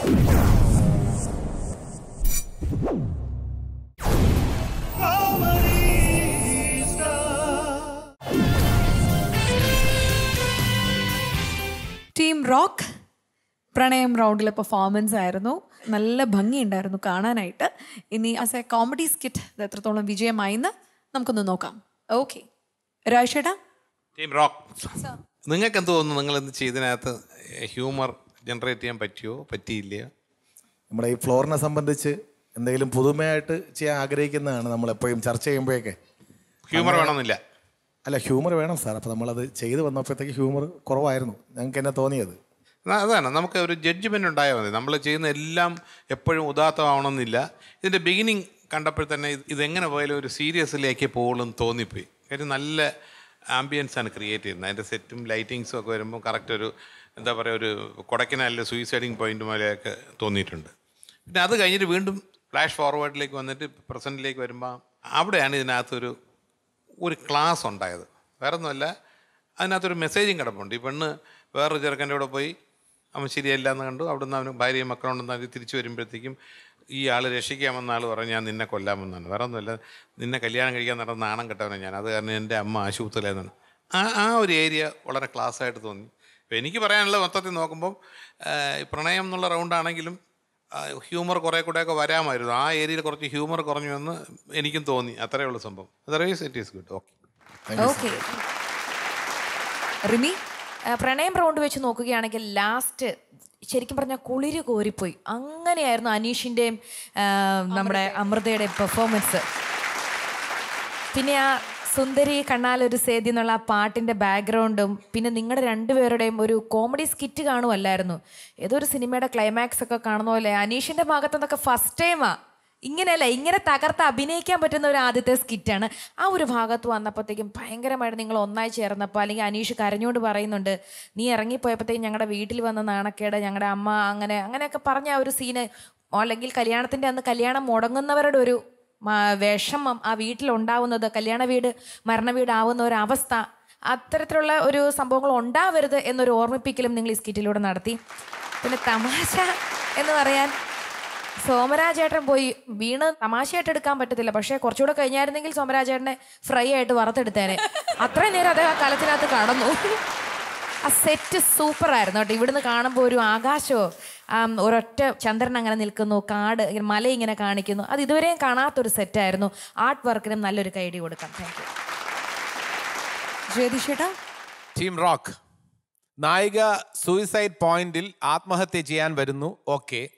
ടീം റോക്ക് പ്രണയം റൗണ്ടിലെ പെർഫോമൻസ് ആയിരുന്നു നല്ല ഭംഗിയുണ്ടായിരുന്നു കാണാനായിട്ട് ഇനി ആസ് എ കോമഡി സ്കിറ്റ് ഇത് എത്രത്തോളം വിജയമായിന്ന് നമുക്കൊന്ന് നോക്കാം ഓക്കെ രാജേട്ടാ ടീം റോക്ക് നിങ്ങൾക്ക് എന്ത് തോന്നുന്നു നിങ്ങൾ എന്ത് ചെയ്തതിനകത്ത് ഹ്യൂമർ ജനറേറ്റ് ചെയ്യാൻ പറ്റിയോ പറ്റിയില്ല നമ്മുടെ ഈ ഫ്ലോറിനെ സംബന്ധിച്ച് എന്തെങ്കിലും പുതുമയായിട്ട് ചെയ്യാൻ ആഗ്രഹിക്കുന്നതാണ് നമ്മൾ എപ്പോഴും ചർച്ച ചെയ്യുമ്പോഴൊക്കെ ഹ്യൂമർ വേണമെന്നില്ല അല്ല ഹ്യൂമർ വേണം സാർ അപ്പോൾ നമ്മളത് ചെയ്തു വന്നപ്പോഴത്തേക്ക് ഹ്യൂമർ കുറവായിരുന്നു ഞങ്ങൾക്ക് എന്നെ തോന്നിയത് ആ, അതാണ് നമുക്ക് ഒരു ജഡ്ജ്മെന്റ് ഉണ്ടായാൽ മതി നമ്മൾ ചെയ്യുന്ന എല്ലാം എപ്പോഴും ഉദാത്തമാവണമെന്നില്ല ഇതിന്റെ ബിഗിനിങ് കണ്ടപ്പോൾ തന്നെ ഇത് ഇതെങ്ങനെ പോയാലും ഒരു സീരിയസിലേക്ക് പോകുള്ളൂ എന്ന് തോന്നിപ്പോയി കാര്യം നല്ല ആംബിയൻസ് ആണ് ക്രിയേറ്റ് ചെയ്യുന്നത് അതിൻ്റെ സെറ്റും ലൈറ്റിങ്സും ഒക്കെ വരുമ്പോൾ കറക്റ്റ് ഒരു എന്താ പറയുക ഒരു കൊടക്കനാലിലെ സൂയിസൈഡിങ് പോയിന്റ് പോലെയൊക്കെ തോന്നിയിട്ടുണ്ട് പിന്നെ അത് കഴിഞ്ഞിട്ട് വീണ്ടും ഫ്ലാഷ് ഫോർവേഡിലേക്ക് വന്നിട്ട് പ്രസൻറ്റിലേക്ക് വരുമ്പോൾ അവിടെയാണ് ഇതിനകത്തൊരു ഒരു ക്ലാസ് ഉണ്ടായത് വേറെ ഒന്നുമല്ല അതിനകത്തൊരു മെസ്സേജും കിടപ്പുണ്ട് ഈ പെണ്ണ് വേറൊരു ചെറുക്കൻ്റെ കൂടെ പോയി അവൻ ശരിയല്ല എന്ന് കണ്ടു അവിടുന്ന് അവന് ഭാര്യയും മക്കളുണ്ടെന്ന് അവർ തിരിച്ചു വരുമ്പോഴത്തേക്കും ഈ ആൾ രക്ഷിക്കാമെന്ന ആൾ പറഞ്ഞു ഞാൻ നിന്നെ കൊല്ലാമെന്നാണ് വേറെ ഒന്നുമല്ല നിന്നെ കല്യാണം കഴിക്കാൻ നടന്ന നാണം കെട്ടവനെ ഞാൻ അത് കാരണം എൻ്റെ അമ്മ ആശുപത്രിയിലായിരുന്നു ആ ആ ഒരു ഏരിയ വളരെ ക്ലാസ് ആയിട്ട് തോന്നി അപ്പോൾ എനിക്ക് പറയാനുള്ള മൊത്തത്തിൽ നോക്കുമ്പം ആ, ഈ പ്രണയം എന്നുള്ള റൗണ്ടാണെങ്കിലും ഹ്യൂമർ കുറേ കൂടെയൊക്കെ വരാമായിരുന്നു ആ ഏരിയയിൽ കുറച്ച് ഹ്യൂമർ കുറഞ്ഞു എന്ന് എനിക്കും തോന്നി അത്രയേ ഉള്ളൂ സംഭവം otherwise it is good okay okay Rimi ആ, പ്രണയം റൗണ്ട് വെച്ച് നോക്കുകയാണെങ്കിൽ ലാസ്റ്റ് ശരിക്കും പറഞ്ഞാൽ കുളിര് കോരിപ്പോയി അങ്ങനെയായിരുന്നു അനീഷിൻ്റെയും ആ, നമ്മുടെ അമൃതയുടെയും പെർഫോമൻസ് പിന്നെ ആ സുന്ദരി കണ്ണാലൊരു സേതി എന്നുള്ള ആ പാട്ടിൻ്റെ ബാക്ക്ഗ്രൗണ്ടും പിന്നെ നിങ്ങളുടെ രണ്ടുപേരുടെയും ഒരു കോമഡി സ്കിറ്റ് കാണുമല്ലായിരുന്നു ഏതോ ഒരു സിനിമയുടെ ക്ലൈമാക്സ് ഒക്കെ കാണുന്ന പോലെ അനീഷിൻ്റെ ഭാഗത്തു നിന്നൊക്കെ ഫസ്റ്റ് ടൈമാ ഇങ്ങനെയല്ല ഇങ്ങനെ തകർത്ത് അഭിനയിക്കാൻ പറ്റുന്ന ഒരു ആദ്യത്തെ സ്കിറ്റാണ് ആ ഒരു ഭാഗത്ത് വന്നപ്പോഴത്തേക്കും ഭയങ്കരമായിട്ട് നിങ്ങൾ ഒന്നായി ചേർന്നപ്പോൾ അല്ലെങ്കിൽ അനീഷ് കരഞ്ഞുകൊണ്ട് പറയുന്നുണ്ട് നീ ഇറങ്ങിപ്പോയപ്പോഴത്തേക്കും ഞങ്ങളുടെ വീട്ടിൽ വന്ന നാണക്കേട് ഞങ്ങളുടെ അമ്മ അങ്ങനെ അങ്ങനെയൊക്കെ പറഞ്ഞ ആ ഒരു സീന് അല്ലെങ്കിൽ കല്യാണത്തിൻ്റെ അന്ന് കല്യാണം മുടങ്ങുന്നവരുടെ ഒരു മ- വിഷമം ആ വീട്ടിലുണ്ടാവുന്നത് കല്യാണ വീട് മരണ വീടാവുന്ന ഒരു അവസ്ഥ അത്തരത്തിലുള്ള ഒരു സംഭവങ്ങൾ ഉണ്ടാവരുത് എന്നൊരു ഓർമ്മിപ്പിക്കലും നിങ്ങൾ ഈ സ്കിറ്റിലൂടെ നടത്തി പിന്നെ തമാശ എന്ന് പറയാൻ സോമരാജേട്ടൻ പോയി വീണ് തമാശയായിട്ട് എടുക്കാൻ പറ്റത്തില്ല പക്ഷേ കുറച്ചുകൂടെ കഴിഞ്ഞായിരുന്നെങ്കിൽ സോമരാജേട്ടനെ ഫ്രൈ ആയിട്ട് വറുത്തെടുത്തേനെ അത്രയും നേരം അദ്ദേഹം ആ കലത്തിനകത്ത് കടന്നു ആ സെറ്റ് സൂപ്പർ ആയിരുന്നു കേട്ടോ ഇവിടുന്ന് കാണുമ്പോൾ ഒരു ആകാശമോ ആം, ഒരൊറ്റ ചന്ദ്രൻ അങ്ങനെ നിൽക്കുന്നു കാട് ഇങ്ങനെ മല ഇങ്ങനെ കാണിക്കുന്നു അത് ഇതുവരെയും കാണാത്തൊരു സെറ്റായിരുന്നു ആർട്ട് വർക്കിനും നല്ലൊരു കൈഡി കൊടുക്കാം താങ്ക് യു ജ്യോതിഷേട്ടാ ടീം റോക്ക് നായിക സൂയിസൈഡ് പോയിന്റിൽ ആത്മഹത്യ ചെയ്യാൻ വരുന്നു ഓക്കെ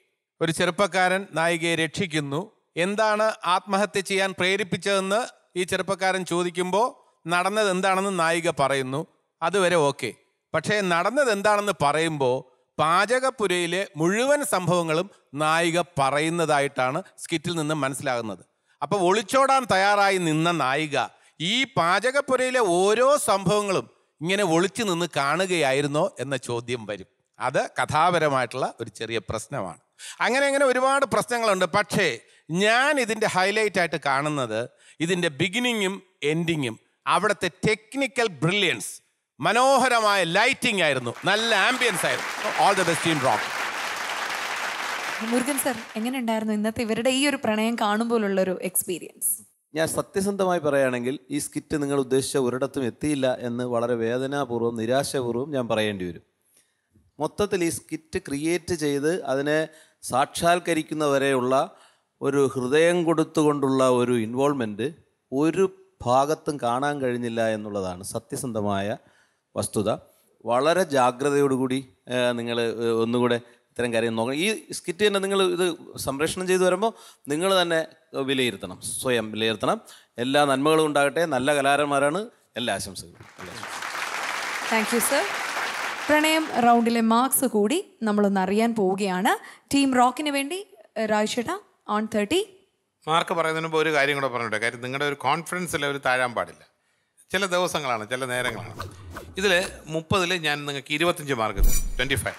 ഒരു ചെറുപ്പക്കാരൻ നായികയെ രക്ഷിക്കുന്നു എന്താണ് ആത്മഹത്യ ചെയ്യാൻ പ്രേരിപ്പിച്ചതെന്ന് ഈ ചെറുപ്പക്കാരൻ ചോദിക്കുമ്പോൾ നടന്നത് എന്താണെന്ന് നായിക പറയുന്നു അതുവരെ ഓക്കെ പക്ഷേ നടന്നത് എന്താണെന്ന് പറയുമ്പോൾ പാചകപ്പുരയിലെ മുഴുവൻ സംഭവങ്ങളും നായിക പറയുന്നതായിട്ടാണ് സ്കിറ്റിൽ നിന്ന് മനസ്സിലാകുന്നത് അപ്പോൾ ഒളിച്ചോടാൻ തയ്യാറായി നിന്ന നായിക ഈ പാചകപ്പുരയിലെ ഓരോ സംഭവങ്ങളും ഇങ്ങനെ ഒളിച്ചു നിന്ന് കാണുകയായിരുന്നോ എന്ന ചോദ്യം വരും അത് കഥാപരമായിട്ടുള്ള ഒരു ചെറിയ പ്രശ്നമാണ് അങ്ങനെ അങ്ങനെ ഒരുപാട് പ്രശ്നങ്ങളുണ്ട് പക്ഷേ ഞാൻ ഇതിൻ്റെ ഹൈലൈറ്റ് ആയിട്ട് കാണുന്നത് ഇതിൻ്റെ ബിഗിനിങ്ങും എൻഡിങ്ങും അവിടുത്തെ ടെക്നിക്കൽ ബ്രില്യൻസ് മനോഹരമായ ലൈറ്റിംഗ് ആയിരുന്നു നല്ല ആംബിയൻസ് ആയിരുന്നു all the best in Rock Murugan sir എങ്ങനെ ഉണ്ടായിരുന്നു ഇന്നത്തെ ഇവരുടെ ഈ ഒരു പ്രണയം കാണുമ്പോഴുള്ള ഒരു എക്സ്പീരിയൻസ് ഞാൻ സത്യസന്ധമായി പറയുകയാണെങ്കിൽ ഈ സ്കിറ്റ് നിങ്ങൾ ഉദ്ദേശിച്ച ഒരിടത്തും എത്തിയില്ല എന്ന് വളരെ വേദനാപൂർവ്വം നിരാശപൂർവ്വം ഞാൻ പറയേണ്ടി വരും മൊത്തത്തിൽ ഈ സ്കിറ്റ് ക്രിയേറ്റ് ചെയ്ത് അതിനെ സാക്ഷാത്കരിക്കുന്നവരെയുള്ള ഒരു ഹൃദയം കൊടുത്തുകൊണ്ടുള്ള ഒരു ഇൻവോൾവ്മെൻറ്റ് ഒരു ഭാഗത്തും കാണാൻ കഴിഞ്ഞില്ല എന്നുള്ളതാണ് സത്യസന്ധമായ വസ്തുത വളരെ ജാഗ്രതയോടുകൂടി നിങ്ങൾ ഒന്നുകൂടെ ഇത്തരം കാര്യം നോക്കണം ഈ സ്കിറ്റ് തന്നെ നിങ്ങൾ ഇത് സംപ്രേഷണം ചെയ്തു വരുമ്പോൾ നിങ്ങൾ തന്നെ വിലയിരുത്തണം സ്വയം വിലയിരുത്തണം എല്ലാ നന്മകളും ഉണ്ടാകട്ടെ നല്ല കലാകാരന്മാരാണ് എല്ലാ ആശംസകളും എല്ലാ ആശംസകളും താങ്ക് യു സർ പ്രണയം റൗണ്ടിലെ മാർക്സ് കൂടി നമ്മളൊന്ന് അറിയാൻ പോവുകയാണ് ടീം റോക്കിന് വേണ്ടി രാജേട്ട ഓൺ തേർട്ടി മാർക്ക് പറയുന്നതിന് മുമ്പ് ഒരു കാര്യം കൂടെ പറഞ്ഞിട്ട് കാര്യം നിങ്ങളുടെ ഒരു കോൺഫിഡൻസിൽ ഒരു താഴാൻ പാടില്ല ചില ദിവസങ്ങളാണ് ചില നേരങ്ങളാണ് ഇതിൽ മുപ്പതിൽ ഞാൻ നിങ്ങൾക്ക് ഇരുപത്തഞ്ച് മാർക്ക് തരും ട്വൻറ്റി ഫൈവ്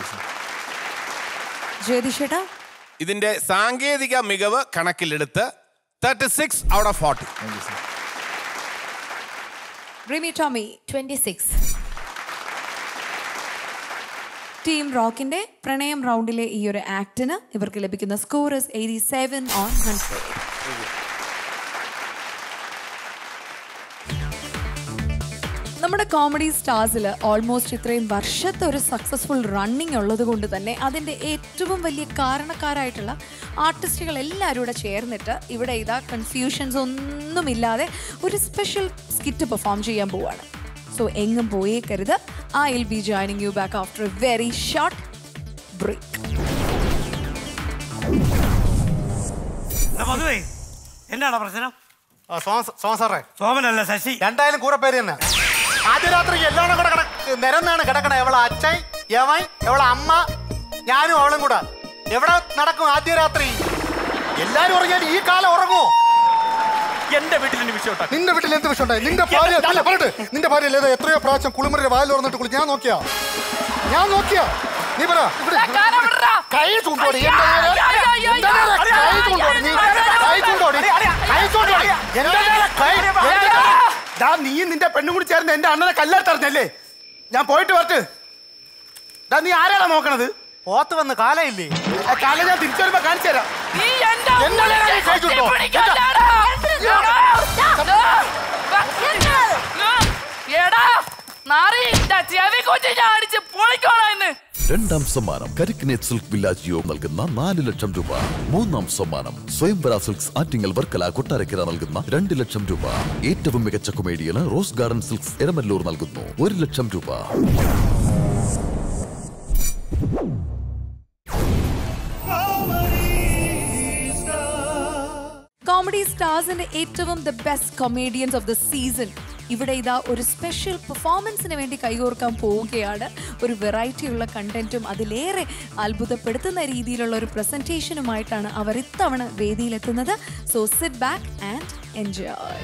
ജ്യോതിഷേട്ടാ ഇതിന്റെ സാങ്കേതിക മികവ് കണക്കിലെടുത്ത് thirty six out of forty Rimi Tomy twenty six team റോക്കിന്റെ പ്രണയം റൗണ്ടിലെ ഈ ഒരു ആക്ടിന് ഇവർക്ക് ലഭിക്കുന്ന score is eighty seven on hundred നമ്മുടെ കോമഡി സ്റ്റാർസിൽ ഓൾമോസ്റ്റ് ഇത്രയും വർഷത്തെ ഒരു സക്സസ്ഫുൾ റണ്ണിങ് ഉള്ളത് കൊണ്ട് തന്നെ അതിൻ്റെ ഏറ്റവും വലിയ കാരണക്കാരായിട്ടുള്ള ആർട്ടിസ്റ്റുകൾ എല്ലാവരും കൂടെ ചേർന്നിട്ട് ഇവിടെ ഇതാ കൺഫ്യൂഷൻസ് ഒന്നുമില്ലാതെ ഒരു സ്പെഷ്യൽ സ്കിറ്റ് പെർഫോം ചെയ്യാൻ പോവാണ് സോ എങ്ങും പോയേക്കരുത് I will be joining you back after a very short break മധുവേ എന്നാണ് പ്രശ്നം സോമ സാറേ സോമനല്ല ശശി രണ്ടായാലും കൂടെ പേര് തന്നെ ആദ്യ രാത്രി എല്ലാം കൂടെ കിട നിരന്നാണ് കിടക്കണേ എവളെ അച്ഛൻ യവൻ എവളെ അമ്മ ഞാനും അവളും കൂടെ എവിടെ നടക്കും ആദ്യ രാത്രി എല്ലാരും ഉറങ്ങിയാൽ ഈ കാലം ഉറങ്ങുമോ എന്റെ വീട്ടിൽ ഇനി വിഷയം ഉണ്ടാക്കും. നിന്റെ വീട്ടിൽ എന്ത് വിഷയമുണ്ടായി നിന്റെ ഭാര്യ അല്ല പറയട്ടെ നിന്റെ ഭാര്യ അല്ലേ എത്രയോ പ്രാവശ്യം കുളിമുറിയുടെ വായിൽ തുറന്നിട്ട് കുളി ഞാൻ നോക്കിയാ ഞാൻ നോക്കിയാ നീ പറ ഇവിടെ കൈ ചൂണ്ടോടി എന്റെ നേരെ- എന്റെ നേരെ കൈ ചൂണ്ടോടി നീ കൈ ചൂണ്ടോടി കൈ ചൂണ്ടോടി എന്റെ നേരെ കൈ എന്റെ നേരെ- ദാ നീ നിന്റെ പെണ്ണും കൂടി ചേർന്ന് എന്റെ അണ്ണനെ കല്ലെടുത്തറിഞ്ഞല്ലേ ഞാൻ പോയിട്ട് വരട്ട് ദാ നീ ആരാടാ നോക്കണത് പോത്ത് വന്ന് കാലയില്ലേ ആ കാല ഞാൻ തിരിച്ചു വരുമ്പോ കാണിച്ചു തരാം നീ എന്റെ എന്റെ നേരെ നീ കൈ ചൂണ്ടോ പിടിക്കണ്ടാടാ. എടാ നാറി ഇതാ ചെവി കുറ്റി ഞാൻ അടിച്ച് പൊളിക്കോളാം ഇന്ന് രണ്ടാം സമ്മാനം കരിക്കിനേറ്റ് സിൽക്ക് വില്ലാജിയോ നൽകുന്ന നാല് ലക്ഷം രൂപ മൂന്നാം സമ്മാനം സ്വയംവര സിൽക്സ് ആറ്റിങ്ങൽ വർക്കല കൊട്ടാരക്കര നൽകുന്ന രണ്ട് ലക്ഷം രൂപ ഏറ്റവും മികച്ച കൊമേഡിയന് റോസ് ഗാർഡൻ സിൽക്സ് എരമല്ലൂർ നൽകുന്നു ഒരു ലക്ഷം രൂപ കോമഡി സ്റ്റാർസിന്റെ ഏറ്റവും the best comedians of the season ഇവിടെ ഇതാ ഒരു സ്പെഷ്യൽ പെർഫോമൻസിന് വേണ്ടി കൈകോർക്കാൻ പോവുകയാണ് ഒരു വെറൈറ്റി ഉള്ള കണ്ടന്റും അതിലേറെ അത്ഭുതപ്പെടുത്തുന്ന രീതിയിലുള്ള ഒരു പ്രസന്റേഷനുമായിട്ടാണ് അവർ ഇത്തവണ വേദിയിലെത്തുന്നത് so sit back and enjoy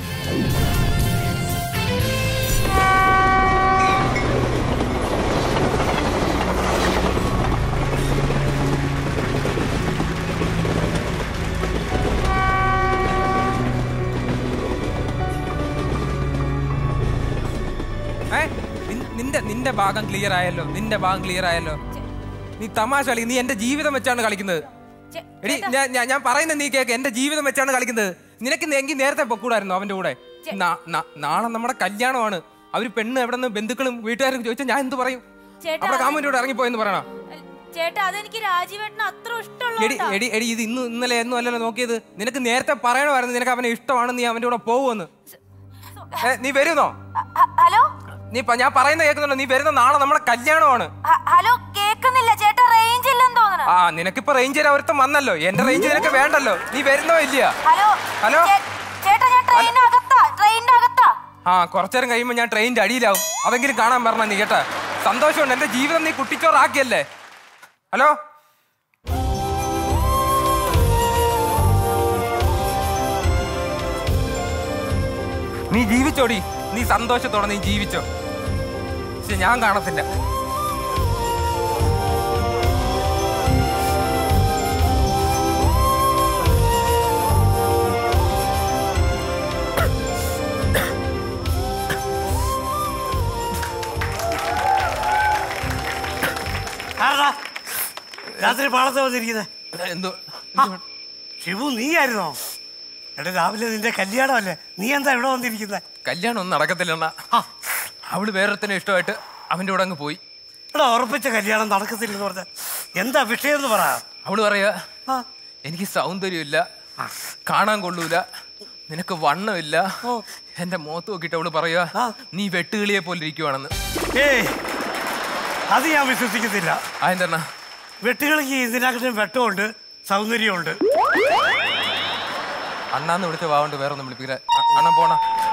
ഏ? നിൻ- നിന്റെ നിന്റെ ഭാഗം ക്ലിയർ ആയല്ലോ നിന്റെ ഭാഗം ക്ലിയർ ആയല്ലോ നീ തമാശ കളി നീ എന്റെ ജീവിതം വെച്ചാണ് കളിക്കുന്നത് എടി ഞാൻ ഞാൻ- ഞാൻ പറയുന്നത് നീ കേക്ക് എന്റെ ജീവിതം വെച്ചാണ് കളിക്കുന്നത് നിനക്ക് എങ്കിൽ നേരത്തെ പൊക്കൂടായിരുന്നു അവന്റെ കൂടെ നാ- നാ- നാളെ നമ്മുടെ കല്യാണമാണ് അവര് പെണ്ണ് എവിടെ നിന്ന് ബന്ധുക്കളും വീട്ടുകാരും ചോദിച്ചാൽ ഞാൻ എന്ത് പറയും ചേട്ടാ, അവിടെ കാമന്റെ കൂടെ ഇറങ്ങിപ്പോയെന്ന് പറയണോ ചേട്ടാ അതെനിക്ക് രാജീവേട്ടന് അത്ര എടി ഇഷ്ടമുള്ള എടി എടി ഇത് ഇന്ന് ഇന്നലെ എന്നും അല്ലല്ലോ നോക്കിയത് നിനക്ക് നേരത്തെ പറയണമായിരുന്നു നിനക്ക് അവനെ ഇഷ്ടമാണ് നീ അവന്റെ കൂടെ പോകുമെന്ന് ഏ, നീ വരുന്നോ ഹലോ നീ പ- ഞാൻ പറയുന്ന കേൾക്കുന്നുണ്ടോ നീ വരുന്ന നാളെ നമ്മുടെ കല്യാണമാണ് ഹ- ഹലോ കേക്കുന്നില്ല ചേട്ടാ റേഞ്ച് ഇല്ലെന്ന് തോന്നണ ആ നിനക്കിപ്പോ റേഞ്ച് ഒരുത്തം വന്നല്ലോ എന്റെ റേഞ്ച് നിനക്ക് വേണ്ടല്ലോ നീ വരുന്നോ ഇല്ല ഹലോ ഹലോ ചേട്ടാ ഞാൻ ട്രെയിനകത്താ ട്രെയിനിന്റെ അകത്താ ആ കുറച്ചേരം കഴിയുമ്പോൾ ഞാൻ ട്രെയിനിന്റെ അടിയിലാവും അതെങ്കിലും കാണാൻ പറഞ്ഞ നീ കേട്ടാ സന്തോഷമുണ്ട് എന്റെ ജീവിതം നീ കുട്ടിച്ചോറാക്കിയല്ലേ ഹലോ നീ ജീവിച്ചോടി നീ സന്തോഷത്തോടെ നീ ജീവിച്ചോ പക്ഷെ ഞാൻ കാണത്തില്ല ആരാ രാത്രി പാളത്തെ വന്നിരിക്കുന്നത് എന്തോ ഷിബു നീ ആയിരുന്നോ എടാ രാവിലെ നിന്റെ കല്യാണമല്ലേ നീ എന്താ ഇവിടെ വന്നിരിക്കുന്നത് കല്യാണം ഒന്നും നടക്കത്തില്ല അണ്ണാ അവള് വേറൊരുത്തനെ ഇഷ്ടമായിട്ട് അവന്റെ കൂടെ അങ്ങ് പോയി എടാ ഉറപ്പിച്ച കല്യാണം നടക്കത്തില്ലെന്ന് പറഞ്ഞ എന്താ വിഷയം എന്ന് പറ അവള് പറയാ എനിക്ക് സൗന്ദര്യമില്ല കാണാൻ കൊള്ളൂല നിനക്ക് വണ്ണമില്ല എന്റെ മുഖത്ത് നോക്കിയിട്ട് അവള് പറയാ നീ വെട്ടുകിളിയെ പോലെ ഇരിക്കുവാണെന്ന് ഏയ് അത് ഞാൻ വിശ്വസിക്കത്തില്ല അതെന്താ വെട്ടുകളിക്ക് ഇതിനകത്തും വെട്ടമുണ്ട് സൗന്ദര്യമുണ്ട് അണ്ണാന്ന് വിളിച്ച വാവുണ്ട് വേറെ ഒന്നും വിളിപ്പിക്കില്ല അ- അണ്ണൻ പോണ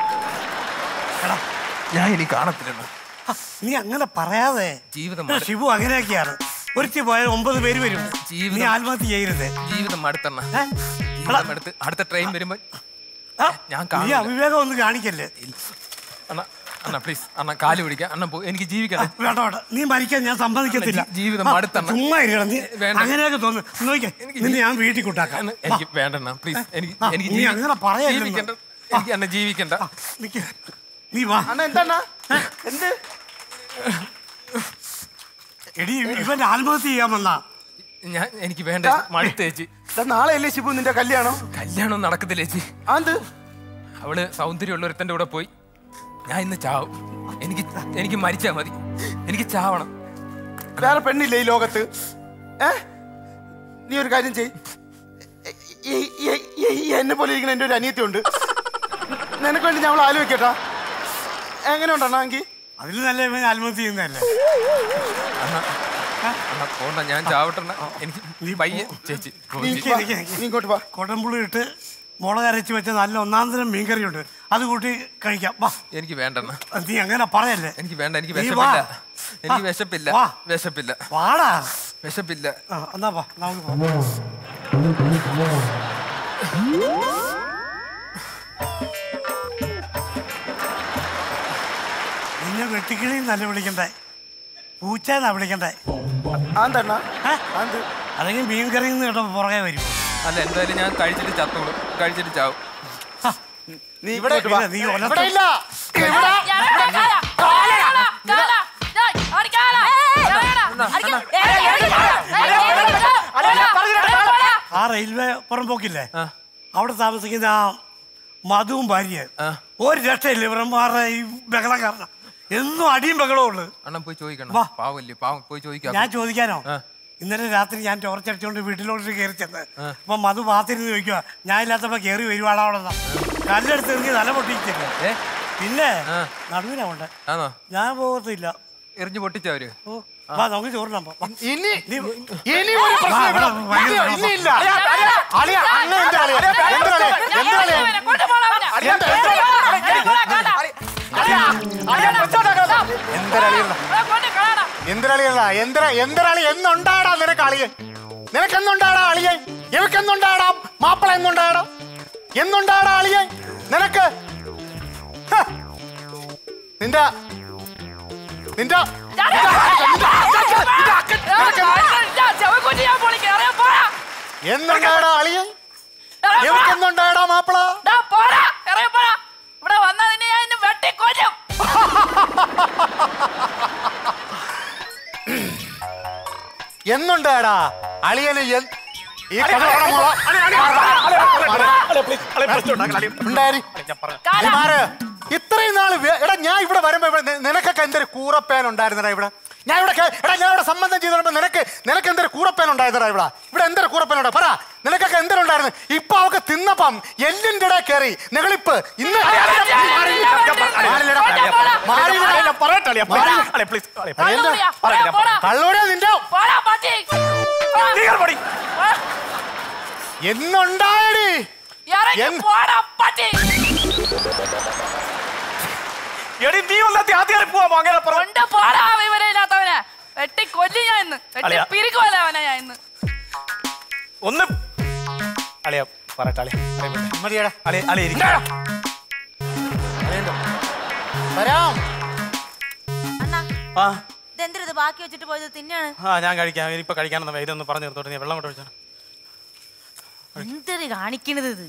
ഞാൻ ഇനി കാണത്തില്ല നീ അങ്ങനെ പറയാതെ ജീവിതം എടാ, ഷിബു അങ്ങനെയൊക്കെയാണ് ഒരുത്തി പോയാൽ ഒമ്പത് പേര് വരും നീ ആത്മഹത്യ ചെയ്യരുത് ജീവിതം മടുത്തണ്ണ ജീവിതം മടുത്ത് അടുത്ത ട്രെയിൻ വരുമ്പോ ഞാൻ നീ കാണില്ല അവിവേകം ഒന്നും കാണിക്കല്ലേ അണ്ണ അണ്ണ പ്ലീസ് അണ്ണ കാല് പിടിക്കാം അണ്ണ പോ എനിക്ക് ജീവിക്കണം വേണ്ട വേണ്ട നീ മരിക്കാൻ ഞാൻ സമ്മതിക്കത്തില്ല അണ്ണ, ജീവിതം ആ, മടുത്തണ്ണ. ചുമ്മാ ഇരിക്കണം നീ വേണ്ട. അങ്ങനെയൊക്കെ തോന്നുന്നു നോക്കിയേ നിന്നെ ഞാൻ വീട്ടിൽ കൂട്ടാക്കാം എനിക്ക് വേണ്ടണ്ണ പ്ലീസ് എനിക്ക് ആ, എനിക്ക് നീ ജീവി- അങ്ങനെ പറയല്ലേ ജീവിക്കണ്ട എനിക്ക് അണ്ണ ജീവിക്കണ്ട നിക്ക്. നീ വാ അണ്ണ എന്താ എന്ത് എടി ഇവൻ ആത്മഹത്യ ചെയ്യാൻ വന്നാ ഞാൻ എനിക്ക് വേണ്ട മടുത്ത് ചേച്ചി നാളെ അല്ലേ ശിബു നിന്റെ കല്യാണം കല്യാണം നടക്കത്തില്ല ചേച്ചി അത് അവള് സൗന്ദര്യമുള്ള ഒരുത്തന്റെ കൂടെ പോയി ഞാൻ ഇന്ന് ചാവും എനിക്ക് എനിക്ക് മരിച്ചാ മതി എനിക്ക് ചാവണം വേറെ പെണ്ണില്ലേ ഈ ലോകത്ത് ഏ നീ ഒരു കാര്യം ചെയ് ഈ- ഈ- ഈ- ഈ എന്നെ പോലെ ഇരിക്കുന്ന എൻ്റെ ഒരു അനിയത്തിയുണ്ട് നിനക്ക് വേണ്ടി ഞങ്ങൾ ആലോചിക്കട്ടാ എങ്ങനെ ഉണ്ടെങ്കിൽ അതിൽ നല്ല ഇവൻ ആത്മഹത്യ ചെയ്യുന്നതല്ലേ അണ്ണ അണ്ണ പോണ്ട ഞാൻ ചാവട്ടണ്ണ എനിക്ക് പയ്യെ ചേച്ചി നിക്ക് നിക്ക് നിക്ക്. കൊടംപുളി ഇട്ട് മുളക് അരച്ച് വെച്ച നല്ല ഒന്നാം തരം മീൻകറിയുണ്ട് അത് കൂട്ടി കഴിക്കാം വാ എനിക്ക് വേണ്ടെണ്ണ നീ അങ്ങനെ പറയല്ലേ എനിക്ക് വേണ്ട എനിക്ക് നീ വാ. വിശപ്പില്ല എനിക്ക് ആ, വിശപ്പില്ല വാ. വിശപ്പില്ല വാടാ വിശപ്പില്ല ആ, എന്നാ വാ നമുക്ക് പോവാം. നിന്നെ വെട്ടിക്കിളി നല്ല വിളിക്കണ്ടേ പൂച്ചെന്നാ വിളിക്കണ്ടേ അല്ലെങ്കിൽ മീൻ കറിയിൽ നിന്ന് കേട്ടോ പുറകെ വരും അല്ല എന്തായാലും ഞാൻ കഴിച്ചിട്ട് ചത്തോളൂ കഴിച്ചിട്ട് ചാവും നീ ഇവിടെ ഇങ്ങോട്ട് വാ. ഇല്ല, നീ ഒലത്ത്. ഇവിടെ ഇല്ല ഇവിടെ ആ റെയിൽവേ പുറംപോക്കില്ലേ അവിടെ താമസിക്കുന്ന ആ മധുവും ഭാര്യ ഒരു രക്ഷയില്ല ഇവരന്മാരുടെ ഈ ബഹളം കാരണം എന്നും അടിയും ബഹളവും ഉള്ളു അണ്ണൻ പോയി ചോദിക്കണം വാ. പാവല്ലേ പാവം പോയി ചോദിക്കാം ഞാൻ ചോദിക്കാനോ ഇന്നലെ രാത്രി ഞാൻ ടോർച്ചടിച്ചോണ്ട് വീട്ടിലോട്ട് കയറി ചെന്ന് അപ്പൊ മധു പാത്തിരുന്ന് ചോദിക്കുക ഞാൻ ഇല്ലാത്തപ്പോ കയറി വരുവാടാ അവിടെ കല്ലെടുത്ത് എറിഞ്ഞ് തല പൊട്ടിച്ചില്ല പിന്നെ നടുവിനാ ഉണ്ട് ആണോ ഞാൻ പോകത്തില്ല എറിഞ്ഞു പൊട്ടിച്ചവര് ഓ വാ നമുക്ക് ചോറിനാം ഇനി ഇനി ഒരു പ്രശ്നം ഇവിടെ. ഇല്ല, ഇല്ല, ഇല്ല. അളിയ, അങ്ങനെ എന്താ അളിയ? എന്താ അളിയ? എന്താ അളിയ? എന്താ, എന്താ അളിയ? അളിയ, പ്രശ്നമുണ്ടാക്കരുത്. എന്തരളിയല്ല? എന്തരളിയല്ല? എന്തര എന്തരളി എന്നുണ്ടാടാ നിനക്ക് അളിയൻ നിനക്ക് എന്നുണ്ടാടാ അളിയൻ ഇവക്ക് എന്നുണ്ടാടാ മാപ്പിള എന്നുണ്ടാടാ എന്നുണ്ടാടാ അളിയൻ നിനക്ക് ഹ. നിന്റെ നിന്റെ എന്നുണ്ടാടാ അളിയൻ ഇവക്ക് എന്നുണ്ടാടാ മാപ്പിള ഇവിടെ വന്നാ നിന്നെ ഞാൻ ഇന്ന് വെട്ടിക്കൊല്ലും എന്നുണ്ടാടാ അളിയന് എൻ- ഈ കഥ പറ മോളെ. ഉണ്ടായി. നീ മാറ്. ഇത്രയും നാള് വേ- എടാ ഞാൻ ഇവിടെ വരുമ്പോ ഇവിടെ നി- നിനക്കൊക്കെ എന്തൊരു കൂറപ്പേൻ ഉണ്ടായിരുന്നടാ ഇവിടെ ഞാൻ ഇവിടെ കേ- എടാ ഞാൻ ഇവിടെ സംബന്ധം ചെയ്ത് വരുമ്പോ നിനക്ക് നിനക്ക് എന്തൊരു കൂറപ്പേൻ ഉണ്ടായിരുന്നടാ ഇവിടെ ഇവിടെ എന്തൊരു കൂറപ്പേൻ ഉണ്ടാ പറ നിനക്കൊക്കെ എന്തൊരുണ്ടായിരുന്നു ഇപ്പൊ അവക്ക് തിന്നപ്പം എല്ലിന്റെ ഇടയിൽ കയറി നെകളിപ്പ് ഇന്ന് കള്ളൂടെ നിന്റെ കേറി എന്നുണ്ടായടി ഇറങ്ങി പോടാ പട്ടി എടി നീ ഒന്നാത്തി ആദ്യം പോവാമോ അങ്ങനെ പറ കൊണ്ട് പോടാ വിവരമില്ലാത്തവനെ വെട്ടി കൊല്ലി ഞാൻ ഇന്ന് വെട്ടി അളിയാ. പിരിക്കുമല്ല അവനെ ഞാൻ ഇന്ന് ഒന്ന് അളിയ പറയട്ടെ അളിയ മതിയടാ അളിയ അളിയ ഇരിക്ക വരാം ആ ഇതെന്തിനത് ബാക്കി വെച്ചിട്ട് പോയത് തിന്നാണ് ആ ഞാൻ കഴിക്കാം ഇനിയിപ്പോ കഴിക്കാനെന്ന് ഇതൊന്ന് പറഞ്ഞു നിർത്തോട്ടെ നീ വെള്ളം കൊണ്ട് ഒഴിച്ചാണ് എന്തൊരു കാണിക്കണത് ഇത്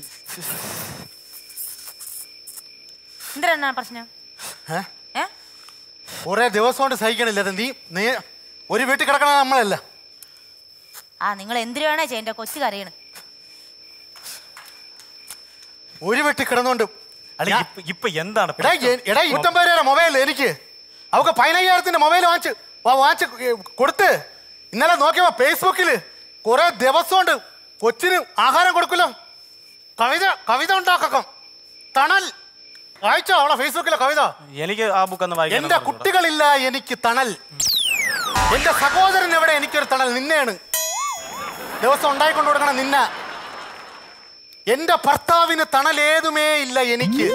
എന്തിനാ പ്രശ്നം ഏ? ഏ കുറെ ദിവസം കൊണ്ട് സഹിക്കണില്ല ഇത് നീ നീ ഒരു വീട്ടിൽ കിടക്കണ നമ്മളല്ല ആ നിങ്ങൾ എന്തിനു വേണേ ചെയ്യ എന്റെ കൊച്ചു കരയണ് ഒരു വീട്ടിൽ കിടന്നുകൊണ്ട് അല്ല ഇപ്പൊ ഇപ്പൊ എന്താണ് എടാ എ- എടാ ഇരുപത്തൊമ്പത് രൂപ മൊബൈൽ എനിക്ക് അവക്ക് പതിനയ്യായിരത്തിന്റെ മൊബൈൽ വാങ്ങിച്ച് വാ- വാങ്ങിച്ച് ഏ, കൊടുത്ത് ഇന്നലെ നോക്കിയപ്പോ ഫേസ്ബുക്കിൽ കുറെ ദിവസം കൊണ്ട് കൊച്ചിന് ആഹാരം കൊടുക്കല്ലോ കവിത കവിത ഉണ്ടാക്കാം തണൽ വായിച്ചോ അവളെ ഫേസ്ബുക്കിലെ കവിത എനിക്ക് ആ ബുക്ക് ഒന്ന് വായിക്കാൻ എന്റെ കുട്ടികളില്ല എനിക്ക് തണൽ എന്റെ സഹോദരൻ എവിടെ എനിക്കൊരു തണൽ നിന്നെയാണ് ദിവസം ഉണ്ടായിക്കൊണ്ട് കൊടുക്കണം നിന്ന എന്റെ ഭർത്താവിന് തണൽ ഏതുമേ ഇല്ല എനിക്ക്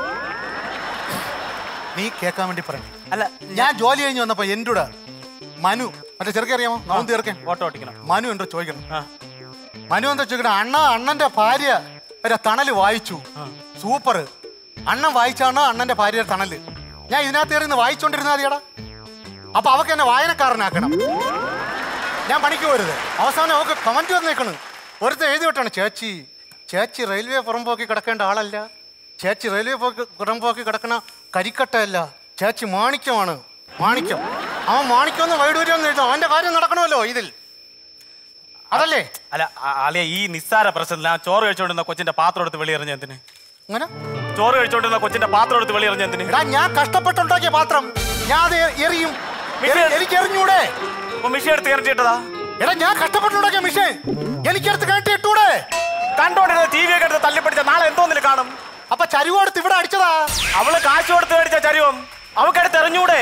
നീ കേൾക്കാൻ വേണ്ടി പറഞ്ഞു അല്ല ഞാൻ ജോലി കഴിഞ്ഞ് വന്നപ്പോ എൻ്റെ കൂടെ മനു മറ്റേ ചെറുക്കൻ അറിയാമോ നവന്തി ചെറുക്കൻ ഓട്ടോ ഓടിക്കണം മനു എന്തോ ചോദിക്കണം മനു എന്താ ചോദിക്കണം അണ്ണ അണ്ണന്റെ ഭാര്യ ഒരു തണല് വായിച്ചു സൂപ്പർ അണ്ണൻ വായിച്ചാണ് അണ്ണന്റെ ഭാര്യയുടെ തണല് ഞാൻ ഇതിനകത്ത് കയറി വായിച്ചോണ്ടിരുന്നാ മതിയടാ അപ്പൊ അവക്ക് എന്നെ വായനക്കാരനാക്കണം ഞാൻ പണിക്ക് പോരുത് അവസാനം അവക്ക് കമന്റ് വന്നേക്കണ് ഒരുത്തർ എഴുതി വിട്ടാണ് ചേച്ചി ചേച്ചി റെയിൽവേ പുറമ്പോക്കി കിടക്കേണ്ട ആളല്ല ചേച്ചി റെയിൽവേ പോക്കി പുറമ്പോക്കി കിടക്കണ കരിക്കട്ടയല്ല ചേച്ചി മാണിക്യമാണ് മാണിക്യം അവൻ മാണിക്യം ഒന്ന് വൈഡൂര്യം എഴുതും അവന്റെ കാര്യം നടക്കണമല്ലോ ഇതിൽ അതല്ലേ അല്ല ആ- അളിയ ഈ നിസ്സാര പ്രശ്നത്തിൽ ഞാൻ ചോറ് കഴിച്ചോണ്ടിരുന്ന കൊച്ചിന്റെ പാത്രം എടുത്ത് വെളിയെറിഞ്ഞ എന്തിന് അങ്ങനെ ചോറ് കഴിച്ചോണ്ടിരുന്ന കൊച്ചിന്റെ പാത്രം എടുത്ത് വെളിയെറിഞ്ഞ എന്തിന് എടാ ഞാൻ കഷ്ടപ്പെട്ടുണ്ടാക്കിയ പാത്രം ഞാൻ അത് എ- എറിയും എറി- എനിക്ക് എറിഞ്ഞൂടെ മിഷി എടുത്ത് എറിഞ്ഞിട്ടതാ എടാ ഞാൻ കഷ്ടപ്പെട്ടുണ്ടാക്കിയ മിഷൻ എനിക്കെടുത്ത് കയറ്റി ഇട്ടൂടെ കണ്ടോണ്ടിരുന്ന ടി വി ഒക്കെ എടുത്ത് തല്ലിപ്പിടിച്ച നാളെ എന്തോന്നിൽ കാണും അപ്പൊ ചരിവ് എടുത്ത് ഇവിടെ അടിച്ചതാ അവള് കാശ് കൊടുത്ത് മേടിച്ച ചരിവം അവക്കെടുത്ത് എറിഞ്ഞൂടെ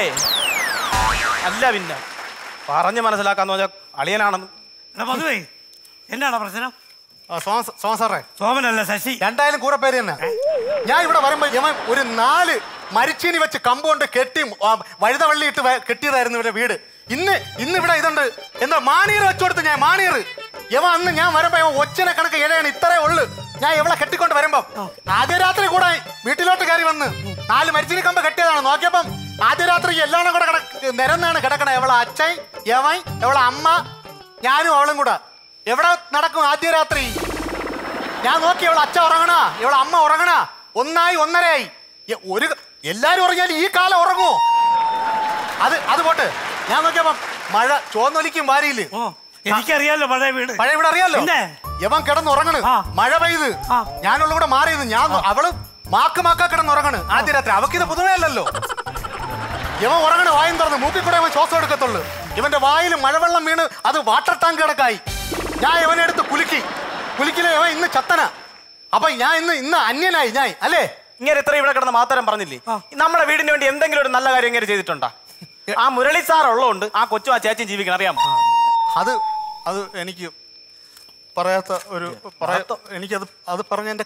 അല്ല പിന്നെ പറഞ്ഞ് മനസ്സിലാക്കാന്ന് പറഞ്ഞാൽ അളിയനാണെന്ന് മധുവേ എന്നാണ് പ്രശ്നം സോമ സാറേ സോമനല്ല ശശി രണ്ടായാലും കൂടെ പേര് തന്നെ ഞാൻ ഇവിടെ വരുമ്പോ ഇവൻ ഒരു നാല് മരിച്ചീനി വെച്ച് കമ്പ് കൊണ്ട് കെട്ടി ആ, വഴുതവള്ളി ഇട്ട് വെ- കെട്ടിയതായിരുന്നു ഇവരുടെ വീട് ഇന്ന് ഇന്ന് ഇവിടെ ഇതുണ്ട് എന്താ മാണിയർ വെച്ചു കൊടുത്ത് ഞാൻ മാണിയർ ഇവ അന്ന് ഞാൻ വരുമ്പോ ഇവൻ ഒച്ചനെ കണക്ക് ഇഴയാണ് ഇത്രേ ഉള്ളു ഞാൻ ഇവളെ കെട്ടിക്കൊണ്ട് വരുമ്പോ ആദ്യ രാത്രി കൂടെ വീട്ടിലോട്ട് കയറി വന്ന് നാല് മരിച്ചിനി കമ്പ് കെട്ടിയതാണ് നോക്കിയപ്പം ആദ്യ രാത്രി എല്ലാം കൂടെ കിട നിരന്നാണ് കിടക്കണേ എവളെ അച്ഛൻ യവൻ എവളെ അമ്മ ഞാനും അവളും കൂടെ എവിടെ നടക്കും ആദ്യ രാത്രി ഞാൻ നോക്കി ഇവളെ അച്ഛൻ ഉറങ്ങണ ഇവളെ അമ്മ ഉറങ്ങണ ഒന്നായി ഒന്നരയായി എ- ഒരു എല്ലാരും ഉറങ്ങിയാൽ ഈ കാലം ഉറങ്ങുമോ അത് അത് പോട്ട് ഞാൻ നോക്കിയപ്പം മഴ ചോന്നൊലിക്കും വാരിയില് എനിക്കറിയാലോ പഴയ വീട് പഴയ വീട് അറിയാലോ പിന്നെ? യവൻ കിടന്ന് ഉറങ്ങണ് മഴ പെയ്ത് ഞാനുള്ള കൂടെ മാറിയത് ഞാൻ നോ- അവള് മാക്ക് മാക്കാ കിടന്ന് ഉറങ്ങണ് ആദ്യ രാത്രി അവക്കിത് പുതുമയല്ലല്ലോ ഇവൻ ഉറങ്ങണ വായും തുറന്ന് മൂക്കിൽ കൂടെ അവൻ ശ്വാസം എടുക്കത്തുള്ളൂ ഇവന്റെ വായിൽ മഴവെള്ളം വീണ് അത് വാട്ടർ ടാങ്ക് കിടക്കായി ഞാൻ ഇവനെ എടുത്ത് കുലുക്കി കുലുക്കിലെ ഇവൻ ഇന്ന് ചത്തന അപ്പൊ ഞാൻ ഇന്ന് ഇന്ന് അന്യനായി ഞാൻ അല്ലേ ഇങ്ങനെ ഇത്ര ഇവിടെ കിടന്ന മാത്രം പറഞ്ഞില്ലേ നമ്മുടെ വീടിന് വേണ്ടി എന്തെങ്കിലും ഒരു നല്ല കാര്യം ഇങ്ങനെ ചെയ്തിട്ടുണ്ടാ ആ മുരളി സാർ ഉള്ളതുകൊണ്ട് ആ കൊച്ചും ആ ചേച്ചിയും ജീവിക്കണം അറിയാമോ അത് അത് എനിക്ക് പറയാത്ത ഒരു പറയാത്ത എനിക്കത് അത് പറഞ്ഞ എൻ്റെ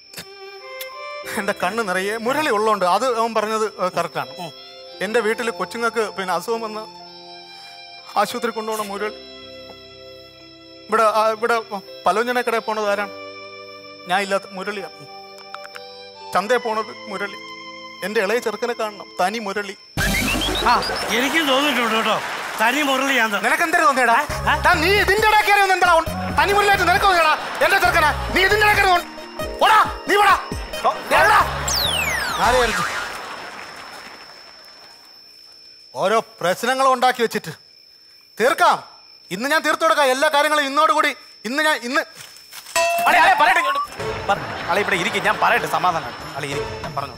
എൻ്റെ കണ്ണ് നിറയെ മുരളി ഉള്ളതുകൊണ്ട് അത് അവൻ പറഞ്ഞത് കറക്റ്റാണ് എൻ്റെ വീട്ടിൽ കൊച്ചുങ്ങൾക്ക് പിന്നെ അസുഖം വന്ന് ആശുപത്രി കൊണ്ടുപോകണം മുരളി ഇവിടെ ആ, ഇവിടെ പലോഞ്ചന കടയിൽ പോണത് ആരാണ് ഞാൻ ഇല്ലാത്ത മുരളിയാണ് ചന്തയിൽ പോണത് മുരളി എൻ്റെ ഇളയ ചെറുക്കനെ കാണണം തനി മുരളി ആ എനിക്കും തോന്നിയിട്ടുണ്ട് കേട്ടോ തനി മുരളിയാന്ന് നിനക്ക് എന്തേ തോന്നിയടാ ടാ, നീ ഇതിന്റെ ഇടയിൽ കയറി വന്ന് എന്താ തനി മുരളിയായിട്ട് നിനക്ക് തോന്നിയടാ എന്റെ ചെറുക്കനാ നീ ഇതിന്റെ ഇടയിൽ കയറി വന്ന് ഓടാ നീ പോടാ ഓ, എവിടാ? ആരെ വിളിച്ചു? ഓരോ പ്രശ്നങ്ങളും ഉണ്ടാക്കി വെച്ചിട്ട് തീർക്കാം ഇന്ന് ഞാൻ തീർത്തു കൊടുക്കാം എല്ലാ കാര്യങ്ങളും ഇന്നോടുകൂടി ഇന്ന് ഞാൻ ഇന്ന് അളി അളി പറയട്ടെ ഇങ്ങോട്ട്. പറ- അളി ഇവിടെ ഇരിക്കും ഞാൻ പറയട്ടെ സമാധാനം അളി ഇരിക്കും ഞാൻ പറഞ്ഞു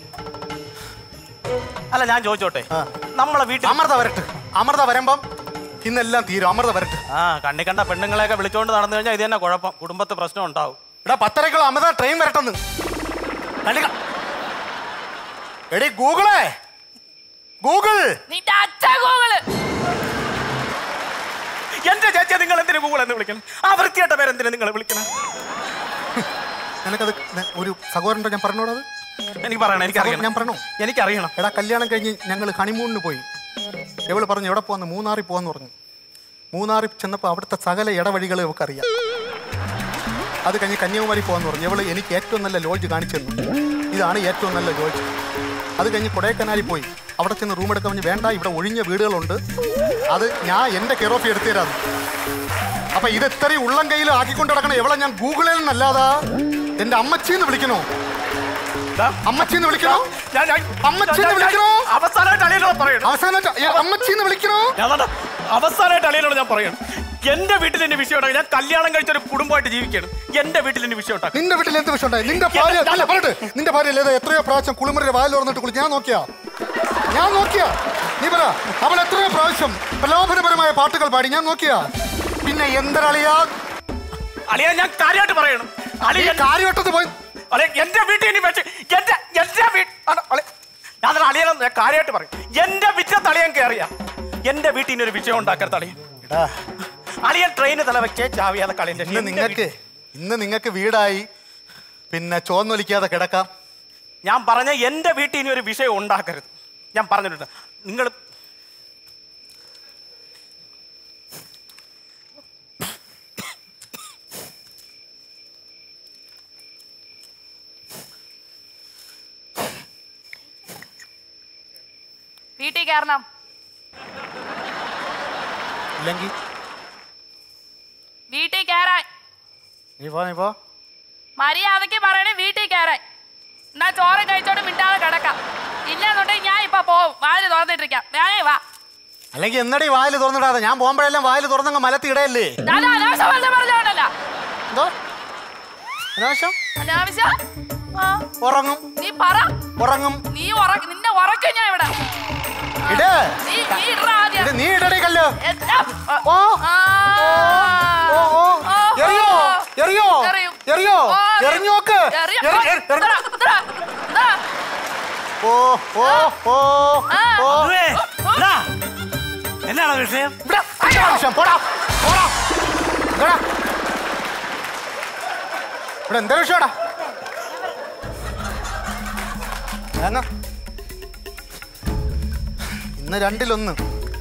അല്ല ഞാൻ ചോദിച്ചോട്ടെ നമ്മളെ വീട്ടിൽ അമൃത വരട്ടെ അമൃത വരുമ്പം ഇന്നെല്ലാം തീരും അമൃത വരട്ടെ ആ കണ്ണി കണ്ട പെണ്ണുങ്ങളെയൊക്കെ വിളിച്ചോണ്ട് നടന്നു കഴിഞ്ഞാൽ ഇത് തന്നെ കുഴപ്പം കുടുംബത്ത് പ്രശ്നം ഉണ്ടാവും എടാ പത്തരക്കുള്ള അമൃത ട്രെയിൻ വരട്ടെന്ന് കണ്ടിക എടി ഗൂഗിളേ ഗൂഗിൾ നിന്റെ അച്ഛൻ ഗൂഗിള് എന്റെ ചേച്ചിയെ നിങ്ങൾ എന്തിനു ഗൂഗിൾ എന്ന് വിളിക്കണം ആ വൃത്തിയായിട്ട പേരെന്തിനു നിങ്ങൾ വിളിക്കണം നിനക്കത് ന- ഒരു സഹോദരൻ്റെ ഞാൻ പറഞ്ഞോടത് എനിക്ക് പറയണം എനിക്കറിയണം ഞാൻ പറഞ്ഞോ എനിക്കറിയണം എടാ കല്യാണം കഴിഞ്ഞ് ഞങ്ങൾ ഹണിമൂണിന് പോയി എവള് പറഞ്ഞു എവിടെ പോകാന്ന് മൂന്നാറിൽ പോകാന്ന് പറഞ്ഞു മൂന്നാറിൽ ചെന്നപ്പോൾ അവിടുത്തെ സകല ഇടവഴികൾ ഇവർക്ക് അറിയാം അത് കഴിഞ്ഞ് കന്യാകുമാരി പോകാന്ന് പറഞ്ഞു ഇവള് എനിക്ക് ഏറ്റവും നല്ല ലോഡ്ജ് കാണിച്ചു തന്നു ഇതാണ് ഏറ്റവും നല്ല ലോഡ്ജ് അത് കഴിഞ്ഞ് കൊടൈക്കനാലിൽ പോയി അവിടെ ചെന്ന് റൂം എടുക്കാൻ പറഞ്ഞ് വേണ്ട ഇവിടെ ഒഴിഞ്ഞ വീടുകളുണ്ട് അത് ഞാൻ എൻ്റെ കെയർ ഓഫ് എടുത്തു തരാം അപ്പൊ ഇത് ഇത്രയും ഉള്ളം കയ്യിൽ ആക്കിക്കൊണ്ട് നടക്കണം എവളെ ഞാൻ ഗൂഗിളിൽ നിന്നല്ലാതാ എന്റെ അമ്മച്ചിന്ന് വിളിക്കണോ അമ്മച്ചിന്ന് വിളിക്കണോ അമ്മച്ചിന്ന് വിളിക്കണോ അവസാനമായിട്ട് അളിയനോട് പറയണം അവസാനമായിട്ട് ഏ, അമ്മച്ചിന്ന് വിളിക്കണോ ഞാൻ ദാ അവസാനമായിട്ട് അളിയനോട് ഞാൻ പറയണം എന്റെ വീട്ടിൽ എന്റെ വിഷയം ഉണ്ടാക്കി ഞാൻ കല്യാണം കഴിച്ച ഒരു കുടുംബമായിട്ട് ജീവിക്കണം എന്റെ വീട്ടിൽ എന്റെ വിഷയം ഉണ്ടാക്കി നിന്റെ വീട്ടിൽ എന്ത് വിഷയം ഉണ്ടായി നിന്റെ ഭാര്യ അല്ല പറയട്ടെ നിന്റെ ഭാര്യ അല്ലേ എത്രയോ പ്രാവശ്യം കുളിമുറിയുടെ വായിൽ ഓർന്നിട്ട് കുളി ഞാൻ നോക്കിയാ ഞാൻ നോക്കിയാ നീ പറ അവൾ എത്രയോ പ്രാവശ്യം പ്രലോഭനപരമായ പാട്ടുകൾ പാടി ഞാൻ നോക്കിയാ പിന്നെ എന്തരളിയാ അളിയ ഞാൻ കാര്യമായിട്ട് പറയണം അളിയ കാര്യവട്ടത്ത് പോയി അളിയ എന്റെ വീട്ടിൽ ഇനി വെച്ച് എന്റെ എന്റെ വീട്ടിൽ ഞാൻ അളിയനെ ഞാൻ കാര്യമായിട്ട് പറയും എന്റെ വിറ്റ തളിയൻ കയറിയ എന്റെ വീട്ടിൽ ഇനി ഒരു വിഷയം ഉണ്ടാക്കരുത് അളിയൻ അളിയൻ ട്രെയിന് തല വെച്ചേ ചാവിയാതെ കളിന്റെ ഇന്ന് നിങ്ങൾക്ക് ഇന്ന് നിങ്ങൾക്ക് വീടായി പിന്നെ ചോന്നൊലിക്കാതെ കിടക്കാം ഞാൻ പറഞ്ഞ എന്റെ വീട്ടിൽ ഇനി ഒരു വിഷയം ഉണ്ടാക്കരുത് ഞാൻ പറഞ്ഞിട്ടുണ്ട് നിങ്ങൾ വീട്ടിൽ കയറണം ഇല്ലെങ്കിൽ വീട്ടിൽ കയറാൻ നീ പോ നീ പോ മര്യാദക്ക് പറയണേ വീട്ടിൽ കയറാൻ എന്നാ ചോറ് കഴിച്ചോണ്ട് മിണ്ടാതെ കിടക്കാം ഇല്ലെന്നുണ്ടെങ്കിൽ ഞാൻ ഇപ്പൊ പോവും വാല് തുറന്നിട്ടിരിക്കാം ഞാനേ വാ അല്ലെങ്കിൽ എന്നടി വായിൽ തുറന്നിടാതെ ഞാൻ പോകുമ്പോഴെല്ലാം വായിൽ തുറന്നങ്ങ് മലത്തി ഇടയല്ലേ ദാദാ, അനാവശ്യം വല്ലതും പറഞ്ഞോണ്ടല്ല എന്തോ അനാവശ്യം അനാവശ്യം ആ, ഉറങ്ങും നീ പറ ഉറങ്ങും നീ ഉറക്ക നിന്റെ ഉറക്കം ഞാൻ ഇവിടെ ഇട് നീ നീ ഇടറാ ആദ്യം. ഇട്, നീ ഇടടി കല്ല് എന്താ? ഓ ആ. ഓ ഓ ഓ, എറിയോ എറിയോ എറിയും. എറിയോ ഓ, എറിയും. എറിഞ്ഞോക്ക് എറിയും. എറി- എറി- എറി- ഇതടാ, ഇതടാ, ഇതാ. ഓ ഓ ഓ ഓ എന്നാണ് വിഷയം ഇവിടെ അയ്യോ, ആവശ്യം പോടാ പോടാ ഇങ്ങടാ. ഇവിടെ എന്താ വിഷയടാ എന്നാ ഇന്ന് രണ്ടിലൊന്ന്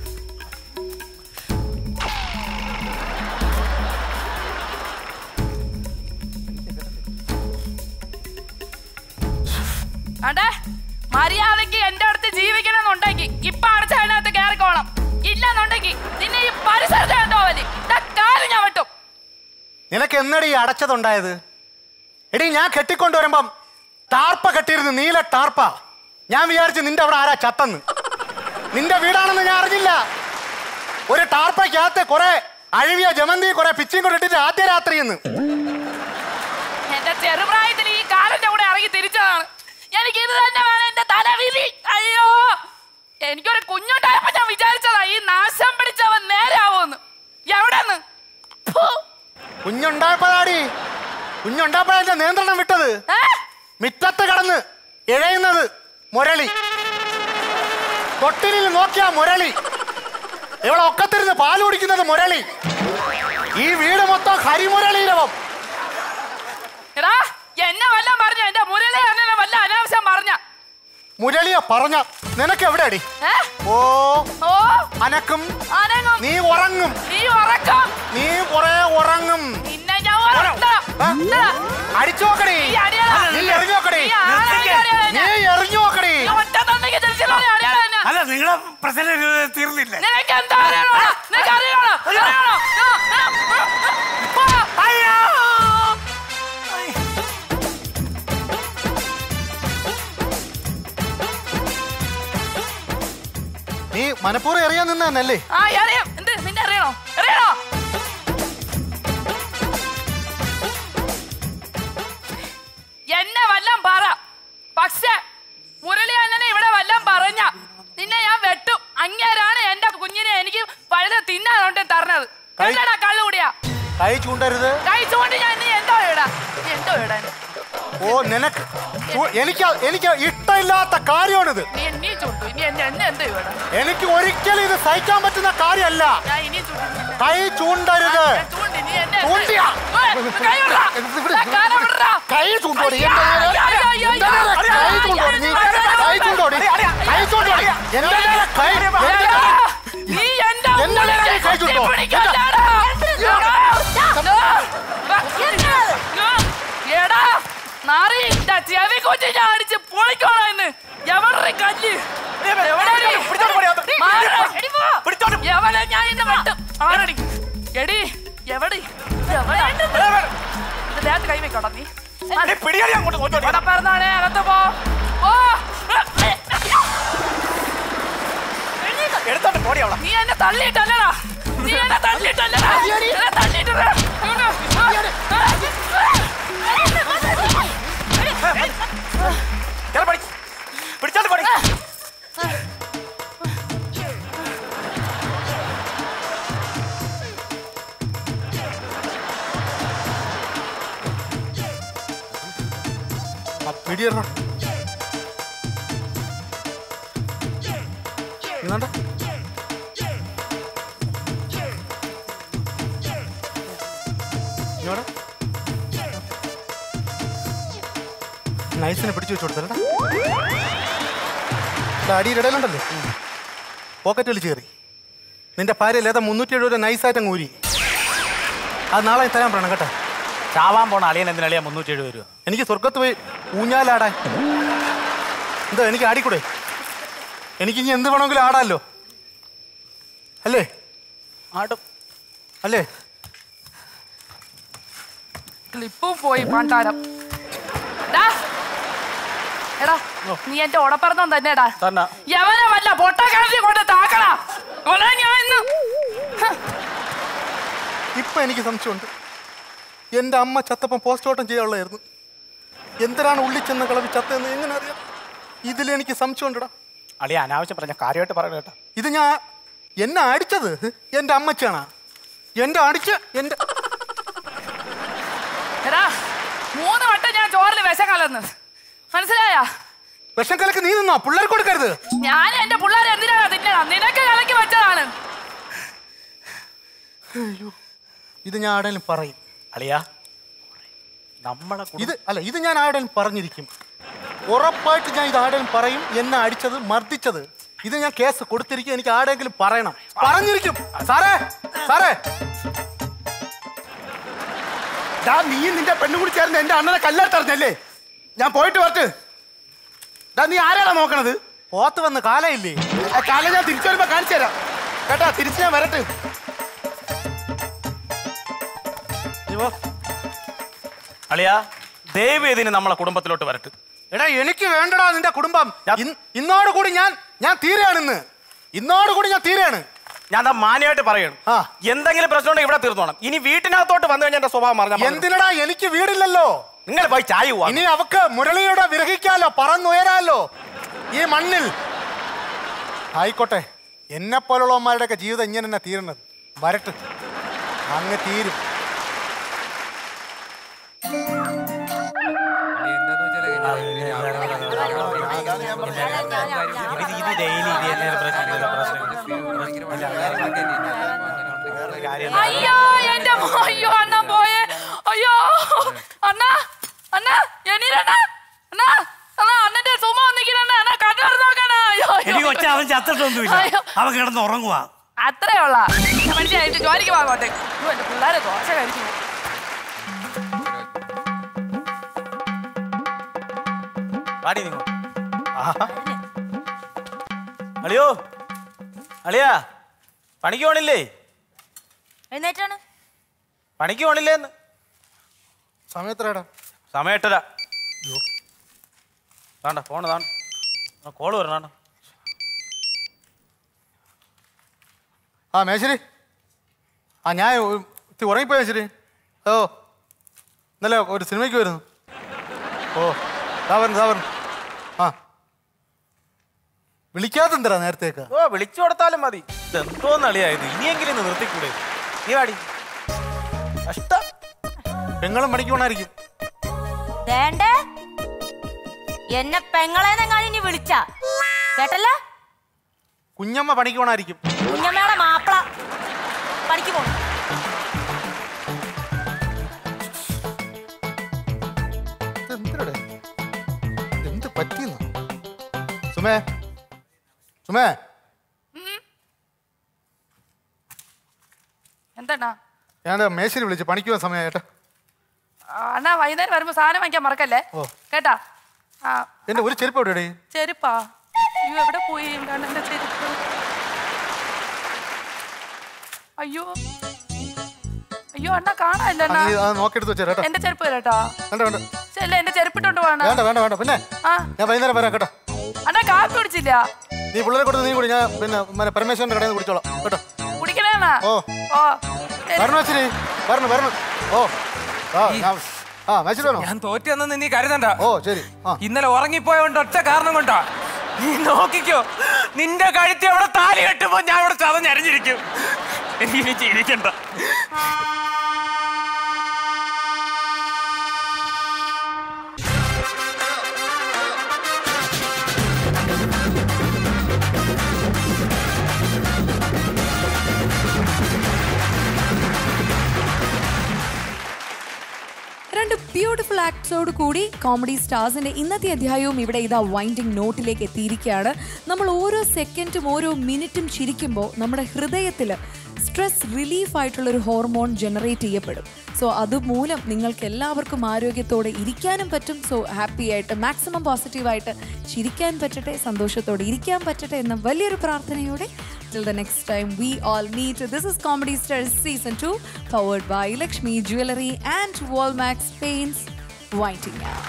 അടേ മര്യാദക്ക് എന്റെ അടുത്ത് ജീവിക്കണമെന്നുണ്ടെങ്കിൽ ഇപ്പൊ അടച്ച അതിനകത്ത് കയറിക്കോണം ഇല്ലെന്നുണ്ടെങ്കിൽ നിന്നെ ഈ പരിസരത്ത് കണ്ടോ മതി കാലം ഞാൻ വെട്ടും നിനക്ക് എന്നടി ഈ അടച്ചതുണ്ടായത് എടി ഞാൻ കെട്ടിക്കൊണ്ടുവരുമ്പം ടാർപ്പ കെട്ടിയിരുന്നു നീല ടാർപ്പ ഞാൻ വിചാരിച്ചു നിന്റെ അവിടെ ആരാ ചത്തെന്ന് നിന്റെ വീടാണെന്ന് ഞാൻ അറിഞ്ഞില്ല ഒരു ടാർപ്പയ്ക്കകത്ത് കുറെ അഴുവിയ ജമന്തി കുറെ പിച്ചിയും കൂടെ ഇട്ടിട്ട് ആദ്യ രാത്രി എന്ന് എന്റെ ചെറുപ്രായത്തിൽ ഈ കാലന്റെ കൂടെ ഇറങ്ങി തിരിച്ചതാണ് എനിക്ക് ഇത് തന്നെ വേണം എന്റെ തലവിധി അയ്യോ എനിക്കൊരു കുഞ്ഞുണ്ടായപ്പോ ഞാൻ വിചാരിച്ചതാ ഈ നാശം പിടിച്ചവൻ നേരാവോന്ന് എവിടെന്ന് കുഞ്ഞുണ്ടായപ്പോഴാടി കുഞ്ഞുണ്ടായപ്പോഴാ നിയന്ത്രണം വിട്ടത് മിറ്റത്ത് കടന്ന് ഇഴയുന്നത് മുരളി തൊട്ടിലിൽ നോക്കിയ മുരളി ഇവിടെ ഒക്കത്തിരുന്ന് പാല് കുടിക്കുന്നത് മുരളി ഈ വീട് മൊത്തം ഹരിമുരളീരവം എടാ എന്നെ വല്ലതും പറഞ്ഞ എന്റെ മുരളി അണ്ണനെ വല്ല അനാവശ്യം പറഞ്ഞ മുരളിയ പറഞ്ഞ നിനക്ക് എവിടെയാടി ഓ ഓ അനക്കും അനങ്ങും നീ ഉറങ്ങും നീ ഉറക്കം നീ കുറെ ഉറങ്ങും നിന്നെ ഞാൻ ഉറക്കാം അടിച്ചു നോക്കടി നീ അടിയടാ. നീ എറിഞ്ഞു നോക്കടി നീ ആരായി അടിയടാ നീ എന്നെ? എറിഞ്ഞു നോക്കടി നീ ഒറ്റ തന്തയ്ക്ക് ജനിച്ചല്ലോ, നീ അടിയടാ എന്നെ. അല്ല നിങ്ങളെ പ്രശ്നം ഇത് തീർന്നില്ലേ നിനക്ക് എന്താ അറിയണോടാ? നിനക്ക് അറിയണോ? അറിയണോ? ആ, ആ, ആ, ആ. അയ്യോ നീ മനഃപൂർവ്വം എറിയാൻ നിന്നല്ലേ ആ അറിയാം എന്ത് നിന്നെ അറിയണോ അറിയണോ എന്നെ വല്ലം പറ പക്ഷേ മുരളി അണ്ണനെ ഇവിടെ വല്ലം പറഞ്ഞ നിന്നെ ഞാൻ വെട്ടും അങ്ങേരാണ് എന്റെ കുഞ്ഞിനെ എനിക്ക് പഴുത് തിന്നാനോണ്ട് തരണത് എന്താടാ കള്ളുകൂടിയാ കൈ ചൂണ്ടരുത് കഴിച്ചുകൊണ്ട് ഞാൻ നീ എന്തോ ഇടാ നീ എന്തോ ഇടാൻ ഓ നിനക്ക് ചൂ- എനിക്ക് എനിക്ക് ഇഷ്ടമില്ലാത്ത കാര്യമാണിത് നീ നീ ചുട്ടു ഇനി എന്നെ എന്നെ എന്തോ ഇടാ എനിക്ക് ഒരിക്കലും ഇത് സഹിക്കാൻ പറ്റുന്ന കാര്യമല്ല ഞാൻ ഇനി ചുട്ടു കൈ ചൂണ്ടരുത് ചൂണ്ടിയാ? കൈ ചൂണ്ടോടി എന്റെ നേരെ എന്റെ നേരെ കൈ ചൂണ്ടോടി നീ കൈ ചൂണ്ടോടി കൈ ചൂണ്ടോടി എന്റെ നേരെ കൈ എന്റെ നേരെ നീ എന്റെ എന്റെ നേരെ നീ കൈ ചൂണ്ടോ എടാ നാറി ഇതാ ചെവി കൊച്ചു ഞാൻ അടിച്ച് പൊളിക്കോളാം ഇന്ന് എവിടെ കല്ല് എവിടെടി? മാറ്. എവിടെ ഞാൻ ഇന്ന് വെട്ടും ആരടി എടി എവിടെ എവിടെ ഇത് ദേഹത്ത് കൈ വെക്കോടാ നീ പിടിയാടി അങ്ങോട്ട് നോക്കി ഇവിടെ പറഞ്ഞാണേ അകത്ത് പോ ഓ എടുത്തോണ്ട് പോടി അവളെ നീ എന്നെ തള്ളിയിട്ടല്ലടാ നീ എന്നെ തള്ളിയിട്ടല്ലടാ എന്നെ തള്ളിയിട്ടടാ കേറി പടി പിടിച്ചോണ്ട് പോടി ആ പിടിയറ ഇന്നാണ്ട ഇങ്ങോട്ട്. നൈസിനെ പിടിച്ചു വെച്ചു കൊടുത്തല്ലടാ അടിയുടെ ഇടയിലുണ്ടല്ലോ പോക്കറ്റിൽ കയറി നിന്റെ ഭാര്യ ഏതാ മുന്നൂറ്റി എഴുപത് നൈസായിട്ട് അങ്ങ് ഊരി അത് നാളെ തരാൻ പറയണം കേട്ടോ ചാവാൻ പോണ അളിയൻ എന്തിനളിയാ മുന്നൂറ്റി എഴുപത് രൂപ എനിക്ക് സ്വർഗത്ത് പോയി ഊഞ്ഞാലാടാൻ എന്തോ എനിക്ക് ആടിക്കൂടെ എനിക്ക് ഇനി എന്ത് വേണമെങ്കിലും ആടാലോ അല്ലേ ആടും അല്ലേ ക്ലിപ്പും പോയി പണ്ടാരം ഡാ. എടാ നീ എന്റെ ഉടപ്പറന്നോ തന്നെടാ തന്നെ യവനെ വല്ല പൊട്ടക്കാലത്തി കൊണ്ട് താക്കടാ കൊല ഞാൻ ഇന്ന് ഹ. ഇപ്പൊ എനിക്ക് സംശയമുണ്ട് എന്റെ അമ്മ ചത്തപ്പം പോസ്റ്റ്മോർട്ടം ചെയ്യാനുള്ളായിരുന്നു എന്തിനാണ് ഉള്ളിൽ ചെന്ന് കളവി ചത്തതെന്ന് എങ്ങനെ അറിയാം ഇതിൽ എനിക്ക് സംശയമുണ്ടടാ അളിയ അനാവശ്യം പറഞ്ഞ കാര്യമായിട്ട് പറയണ കേട്ടോ ഇത് ഞാൻ എന്നെ അടിച്ചത് എന്റെ അമ്മച്ചാണ് എന്റെ അടിച്ച് എന്റെ എടാ മൂന്ന് വട്ടം ഞാൻ ചോറിൽ വിശ കലന്ന് മനസ്സിലായാ വിഷം കലക്ക് നീ നിന്നോ പിള്ളേർ കൊടുക്കരുത് ഞാൻ എന്റെ പിള്ളേരെ എന്തിനാണ് തിന്നടാ നിനക്ക് കലക്കി വെച്ചതാണ് ഇത് ഞാൻ ആടേലും പറയും അളിയ നമ്മളെ ഇത് അല്ല ഇത് ഞാൻ ആടേലും പറഞ്ഞിരിക്കും ഉറപ്പായിട്ട് ഞാൻ ഇത് ആടേലും പറയും എന്നെ അടിച്ചത് മർദ്ദിച്ചത് ഇത് ഞാൻ കേസ് കൊടുത്തിരിക്കും എനിക്ക് ആടെങ്കിലും പറയണം പറഞ്ഞിരിക്കും സാറേ സാറേ ദാ നീ നിന്റെ പെണ്ണും കൂടി ചേർന്ന് എന്റെ അണ്ണനെ കല്ലെടുത്തറിഞ്ഞല്ലേ ഞാൻ പോയിട്ട് വരട്ട് ദാ നീ ആരാടാ നോക്കണത് പോത്ത് വന്ന് കാലയില്ലേ ആ കാലം ഞാൻ തിരിച്ചു വരുമ്പോ കാണിച്ചു തരാം കേട്ടാ തിരിച്ച് ഞാൻ വരട്ട് അളിയ ദയവ് ഇതിന് നമ്മളെ കുടുംബത്തിലോട്ട് വരട്ടെ എടാ എനിക്ക് വേണ്ടടാ നിന്റെ കുടുംബം ഇന്ന് ഇന്നോട് കൂടി ഞാൻ ഞാൻ തീരെയാണ് ഇന്ന് ഇന്നോട് കൂടി ഞാൻ തീരെയാണ് ഞാൻ ദാ മാന്യമായിട്ട് പറയണം എന്തെങ്കിലും പ്രശ്നം ഉണ്ടെങ്കിൽ ഇവിടെ തീർന്നോണം ഇനി വീട്ടിനകത്തോട്ട് വന്നു കഴിഞ്ഞാൽ എന്റെ സ്വഭാവം മാറി എന്തിനടാ എനിക്ക് വീടില്ലല്ലോ നിങ്ങൾ പോയി ചായ പോവാ ഇനി അവക്ക് മുരളിയുടെ വിരഹിക്കാലോ പറന്നുയരാലോ ഈ മണ്ണിൽ ആയിക്കോട്ടെ എന്നെ പോലുള്ളവന്മാരുടെയൊക്കെ ജീവിതം ഇങ്ങനെ തന്നെ തീരുന്നത് വരട്ട് അങ്ങ് തീരും അയ്യോ എന്റെ മോ- അയ്യോ അണ്ണൻ പോയേ അയ്യോ അണ്ണ അണ്ണ എണീരണ്ണ അണ്ണ അണ്ണാ അണ്ണന്റെ സുമ ഒന്നിക്കണ അണ്ണ കണ്ണു നോക്കണ അയ്യോ അയ്യോ. എനിക്ക് കൊച്ച അവൻ ചത്തിട്ടൊന്നുമില്ല അയ്യോ. അവൻ കിടന്ന് ഉറങ്ങുവാ അത്രേ ഉള്ള മനസ്സിലായിട്ട് ജോലിക്ക് പോകട്ടെ എന്റെ പിള്ളേരെ ദോശ കഴിച്ചു പാടി നിങ്ങൾ അളിയോ അളിയാ പണിക്ക് പോണില്ലേ എഴുന്നേറ്റാണ് പണിക്ക് പോണില്ലേ എന്ന് സമയത്രടാ സമയം എട്ടര വേണ്ട ഫോണ് താണ്ട കോള് വരണ ആ മേശരി ആ ഞാൻ ഒരു- ഇത്തിരി ഉറങ്ങിപ്പോയ ശരി ഓ ഇന്നലെ ഒരു സിനിമയ്ക്ക് വരുന്നു ഓ ദാ വരുന്നു ദാ വരുന്നു ആ വിളിക്കാത്തെന്തരാ നേരത്തേക്ക് ഓ വിളിച്ചു കൊടുത്താലും മതി ഇതെന്തോന്ന് അളിയായത് ഇനിയെങ്കിലും ഇത് നിർത്തിക്കൂടെ നീ വാടി കഷ്ട പെങ്ങളും പണിക്ക് പോണായിരിക്കും വേണ്ടേ എന്നെ പെങ്ങളെന്നെങ്ങാനും ഇനി വിളിച്ച കേട്ടല്ലോ കുഞ്ഞമ്മ പണിക്ക് പോണായിരിക്കും കുഞ്ഞമ്മയുടെ മാപ്പിള പണിക്ക് പോകണം എന്തിനടെ എന്ത് പറ്റിയെന്ന് സുമേ സുമേ എന്താ ഞാൻ മേശരി വിളിച്ച് പണിക്ക് പോകാൻ സമയമായിട്ട് അണ്ണാ വൈകുന്നേരം വരുമ്പോ സാധനം വാങ്ങിക്കാൻ മറക്കല്ലേ ഓ. കേട്ടാ ആ എന്റെ ഒരു ചെരുപ്പ് എവിടെയാടി ചെരുപ്പാ അയ്യോ എവിടെ പോയി എന്താണ് എന്റെ ചെരുപ്പ് അയ്യോ അയ്യോ അണ്ണാ കാണാനില്ല ആ, അണ്ണാ നീ അത് നോക്കിയെടുത്ത് വെച്ചേരാ കേട്ടോ എന്റെ ചെരുപ്പ് തരാട്ടാ വേണ്ട വേണ്ട ചെല്ല എന്റെ ചെരുപ്പിട്ടോണ്ട് പോണ വേണ്ട വേണ്ട വേണ്ട പിന്നെ ആ ഞാൻ വൈകുന്നേരം വരാം കേട്ടോ അണ്ണാ കാപ്പി കുടിച്ചില്ല നീ പിള്ളേരെ കൊടുത്ത് നീ കൂടി ഞാൻ പിന്നെ മറ്റേ പരമേശ്വരന്റെ കടയിൽ നിന്ന് കുടിച്ചോളാം കേട്ടോ കുടിക്കണേണ്ണാ ഓ ഓ വരണം മേശരി വരണം വരണം ഓ ആ ഞാൻ- ആ മേശരി വരണം ഞാൻ തോറ്റെന്ന് നീ കരുതണ്ട ഓ ശരി ആ ഇന്നലെ ഉറങ്ങിപ്പോയോണ്ട് ഒറ്റ കാരണം കൊണ്ടാ നീ നോക്കിക്കോ നിന്റെ കഴുത്തി അവിടെ താലി കെട്ടുമ്പോ ഞാൻ ഇവിടെ ചതഞ്ഞരിഞ്ഞിരിക്കും എനിക്ക് ഇനി ജീവിക്കണ്ട രണ്ട് ബ്യൂട്ടിഫുൾ ആക്ട്സോട് കൂടി കോമഡി സ്റ്റാർസിന്റെ ഇന്നത്തെ അധ്യായവും ഇവിടെ ഇതാ വൈൻഡിങ് നോട്ടിലേക്ക് എത്തിയിരിക്കുകയാണ് നമ്മൾ ഓരോ സെക്കൻഡും ഓരോ മിനിറ്റും ചിരിക്കുമ്പോൾ നമ്മുടെ ഹൃദയത്തിൽ സ്ട്രെസ് റിലീഫ് ആയിട്ടുള്ള ഒരു ഹോർമോൺ ജനറേറ്റ് ചെയ്യപ്പെടും സോ അതുമൂലം നിങ്ങൾക്ക് എല്ലാവർക്കും ആരോഗ്യത്തോടെ ഇരിക്കാനും പറ്റും സോ ഹാപ്പി ആയിട്ട് മാക്സിമം പോസിറ്റീവായിട്ട് ചിരിക്കാൻ പറ്റട്ടെ സന്തോഷത്തോടെ ഇരിക്കാൻ പറ്റട്ടെ എന്ന വലിയൊരു പ്രാർത്ഥനയോടെ Till the next time we all meet. This is Comedy Stars Season 2, powered by Lakshmi Jewelry and Walmax Paints. Winding up.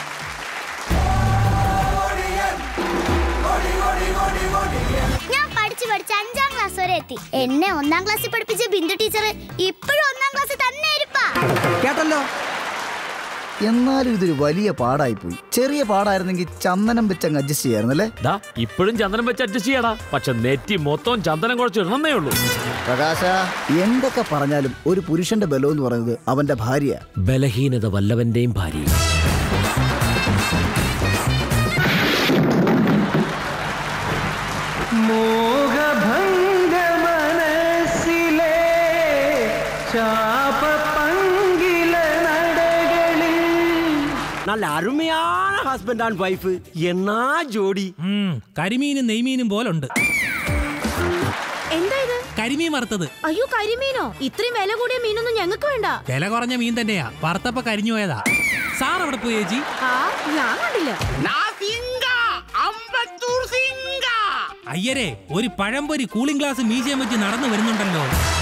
ഞാൻ പഠിച്ചു പഠിച്ച് അഞ്ചാം ക്ലാസ് വരെ എത്തി എന്നെ ഒന്നാം ക്ലാസ്സിൽ പഠിപ്പിച്ച ബിന്ദു ടീച്ചർ ഇപ്പോഴും ഒന്നാം ക്ലാസ്സിൽ തന്നെ ഇരിപ്പാ കേട്ടല്ലോ എന്നാലും ഇതൊരു വലിയ പാടായിപ്പോയി ചെറിയ പാടായിരുന്നെങ്കിൽ ചന്ദനം വെച്ച് അങ്ങ് അഡ്ജസ്റ്റ് ചെയ്യായിരുന്നല്ലേ ദാ ഇപ്പോഴും ചന്ദനം വെച്ച് അഡ്ജസ്റ്റ് ചെയ്യടാ പക്ഷെ നെറ്റി മൊത്തം ചന്ദനം കുറച്ച് ഇടണമെന്നേ ഉള്ളൂ പ്രകാശ എന്തൊക്കെ പറഞ്ഞാലും ഒരു പുരുഷന്റെ ബലം എന്ന് പറയുന്നത് അവന്റെ ഭാര്യ ബലഹീനത വല്ലവന്റെയും ഭാര്യ മോഹഭംഗ മനസ്സിലെ ശാപ പങ്കില നടകളിൽ நல்ல அருமையான ஹஸ்பண்ட் அண்ட் ஒய்ஃப் என்ன ஜோடி കരിമീനും നെയ്മീനും പോലുണ്ട് എന്താ ഇത് കരിമീൻ വറുത്തത് അയ്യോ കരിമീനോ ഇത്രയും വില കൂടിയ മീനൊന്നും ഞങ്ങൾക്ക് വേണ്ട വില കുറഞ്ഞ മീൻ തന്നെയാ വറുത്തപ്പ കരിഞ്ഞു പോയതാ സാർ അവിടെ പോയി ചേച്ചി ആ ഞാൻ കണ്ടില്ല അയ്യരെ ഒരു പഴംപൊരി കൂളിംഗ് ഗ്ലാസ് മീശയം വെച്ച് നടന്നു വരുന്നുണ്ടല്ലോ